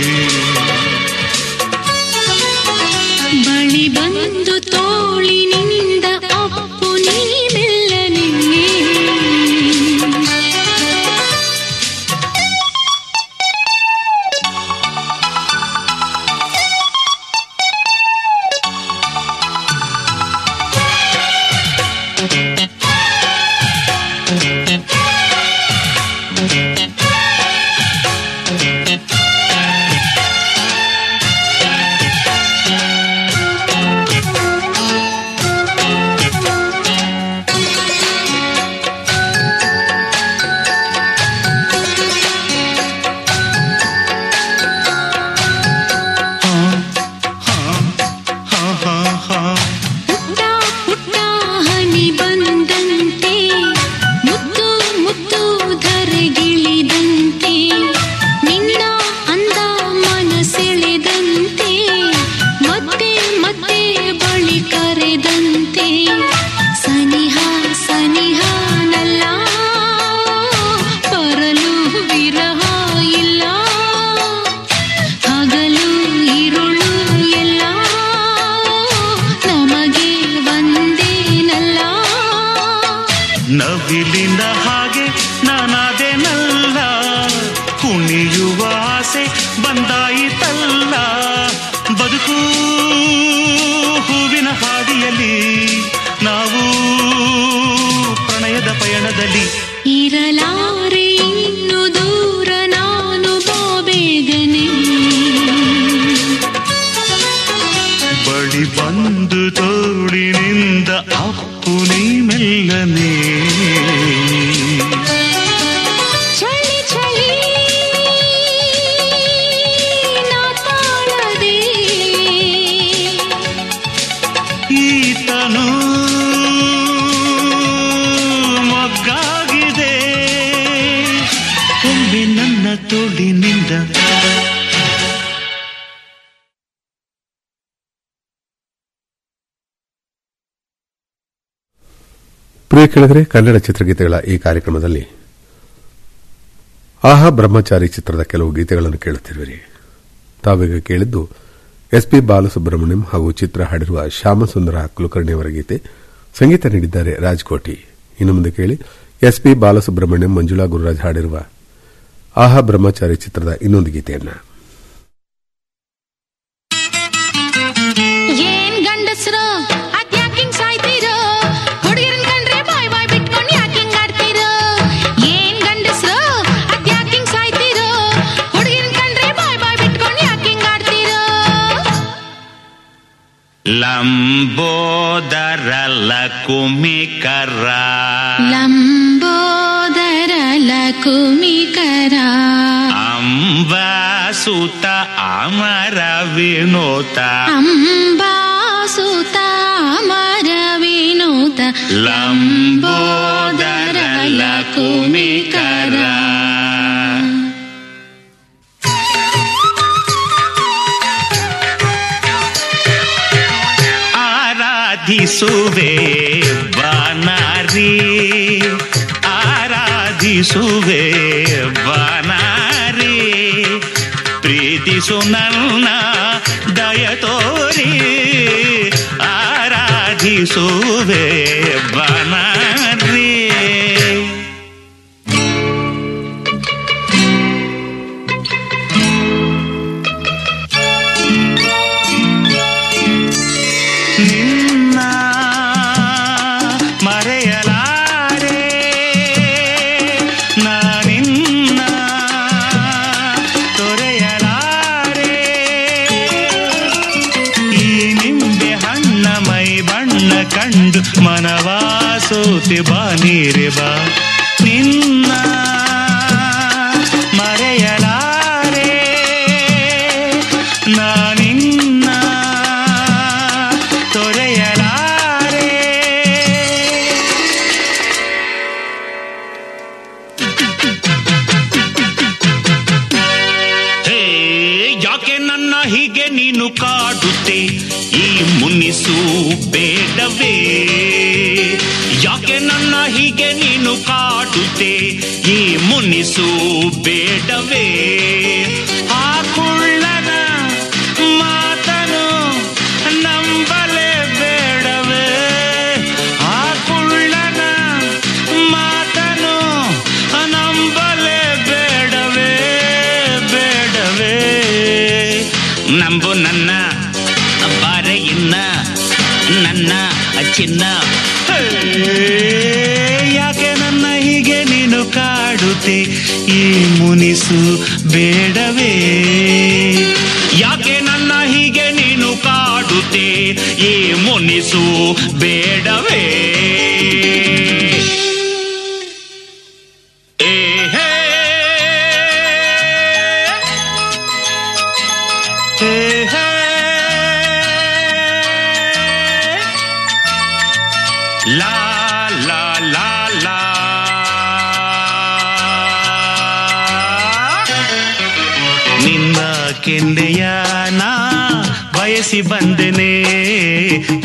ಬಳಿ ಬಂದು ತೋಳಿನಿಂದ ಅಪ್ಪು ನೀ ಮೆಲ್ಲನೆ ಸನಿಹ ಸನಿಹ ನಲ್ಲ ಬರಲು ವಿರಹ ಇಲ್ಲ ಹಗಲು ಇರುಳು ಎಲ್ಲ ನಮಗೆ ಒಂದೇನಲ್ಲ ನವಿಲಿನ ಹಾಗೆ ನಾನಾದೆನಲ್ಲ ಕುಣಿಯುವ ಆಸೆ ಬಂದಾಯಿತಲ್ಲ ಬದುಕು ಹೂವಿನ ಹಾದಿಯಲ್ಲಿ ನಾವು ಪ್ರಣಯದ ಪಯಣದಲ್ಲಿ ಇರಲಾರೆ ಇನ್ನು ದೂರ ನಾನು ಬಾಬೇಗನೆ ಬಳಿ ಬಂದು ತೋಳಿನಿಂದ ಅಪ್ಪು ನೀ ಮೆಲ್ಲನೆ ಚಳಿ ಚಳಿ ನಾ ತಾಳದೆ ಈತನು ಮೊಗ್ಗಾಗಿದೆ ಒಮ್ಮೆ ನನ್ನ ತೋಳಿನಿಂದ ಪ್ರಿಯ ಕೆಳಗರೆ ಕನ್ನಡ ಚಿತ್ರಗೀತೆಗಳ ಈ ಕಾರ್ಯಕ್ರಮದಲ್ಲಿ ಆಹಾ ಬ್ರಹ್ಮಚಾರಿ ಚಿತ್ರದ ಕೆಲವು ಗೀತೆಗಳನ್ನು ಕೇಳುತ್ತಿರುವಿರಿ ತಾವೀಗ ಕೇಳಿದ್ದು ಎಸ್ ಪಿ ಬಾಲಸುಬ್ರಹ್ಮಣ್ಯಂ ಹಾಗೂ ಚಿತ್ರ ಹಾಡಿರುವ ಶ್ಯಾಮಸುಂದರ ಕುಲಕರ್ಣಿಯವರ ಗೀತೆ ಸಂಗೀತ ನೀಡಿದ್ದಾರೆ ರಾಜ್ಕೋಟಿ ಇನ್ನು ಮುಂದೆ ಕೇಳಿ ಎಸ್ ಪಿ ಬಾಲಸುಬ್ರಹ್ಮಣ್ಯಂ ಮಂಜುಳಾ ಗುರುರಾಜ್ ಹಾಡಿರುವ ಆಹಾ ಬ್ರಹ್ಮಚಾರಿ ಚಿತ್ರದ ಇನ್ನೊಂದು ಗೀತೆಯನ್ನ ಏನ್ ಗಂಡಸ್ರು ಅದ್ಯಾಕಿಂಗ್ ಸಾಯ್ತೀರೋ ಹುಡುಗಿರನ್ ಕಂಡ್ರೆ ಬಾಯ್ ಬಾಯ್ ಬಿಟ್ಕೊಂಡ್ ಯಾಕಿಂಗ್ ಆಡ್ತೀರೋ ಏನ್ ಗಂಡಸ್ರು ಅದ್ಯಾಕಿಂಗ್ ಸಾಯ್ತೀರೋ ಹುಡುಗಿರನ್ ಕಂಡ್ರೆ ಬಾಯ್ ಬಾಯ್ ಬಿಟ್ಕೊಂಡ್ ಯಾಕಿಂಗ್ ಆಡ್ತೀರೋ ಲಂಬೋದರ ಲಕುಮಿಕರ ಲಂಬೋದರ ಲಕುಮಿಕರ ಅಂಬಾಸುತ ಅಮರ ವಿನೋತ ಅಂಬಾಸುತ ಅಮರ ವಿನೋದ ಲಂಬೋದರ ಲಕುಮಿಕರ ಆರಾಧಿಸುವೆ ಬಾನಾರಿ ಆರಾಧಿಸುವೆ ಬಾನಾರಿ ಪ್ರೀತಿಸು ನನ್ನ ದಯ ತೋರಿ ಆರಾಧಿಸುವೆ ಬಾನಾರಿ ನಿನ್ನ ಮರೆಯಲಾರೆ ನಾನಿನ್ನ ತೊರೆಯಲಾರೆ ಈ ನಿಂಬೆ ಹಣ್ಣ ಮೈ ಬಣ್ಣ ಕಂಡು ಮನವಾಸೋತೆ ಬಾ ನೀರೆ ಬಾ ನಿನ್ನ ಮರೆಯಲಾರೆ ನಾನಿನ್ನ ತೊರೆಯಲಾರೆ ಹೇ ಯಾಕೆ ನನ್ನ ಹೀಗೆ ನೀನು ಕಾಡುತ್ತೆ ಈ ಮುನಿಸು ಬೇಡವೇ ಯಾಕೆ ನನ್ನ ಹೀಗೆ ನೀನು ಕಾಡುತ್ತೆ ಈ ಮುನಿಸು ಬೇಡವೇ ಆ ಕುಳ್ಳನ ಮಾತನು ನಂಬಲೇ ಬೇಡವೇ ಆ ಕುಳ್ಳನ ಮಾತನು ನಂಬಲೇ ಬೇಡವೇ ಬೇಡವೇ ನಂಬು ನನ್ನ ಬಾರೆ ಇನ್ನ ನನ್ನ ಚಿನ್ನ ಹೇ, ಯಾಕೆ ನನ್ನ ಹೀಗೆ ನೀನು ಕಾಡುತ್ತೆ ಈ ಮುನಿಸು ಬೇಡವೇ ಯಾಕೆ ನನ್ನ ಹೀಗೆ ನೀನು ಕಾಡುತ್ತೆ ಈ ಮುನಿಸು ಬೇಡವೇ ಏ ಹೇ ಹೇ ಹೇ ಲಾ ಲಾ ಲಾ ಲಾ ನಿನ್ನ ಕೆನ್ನೆಯ ನಾ ಬಯಸಿ ಬಂದೆನೆ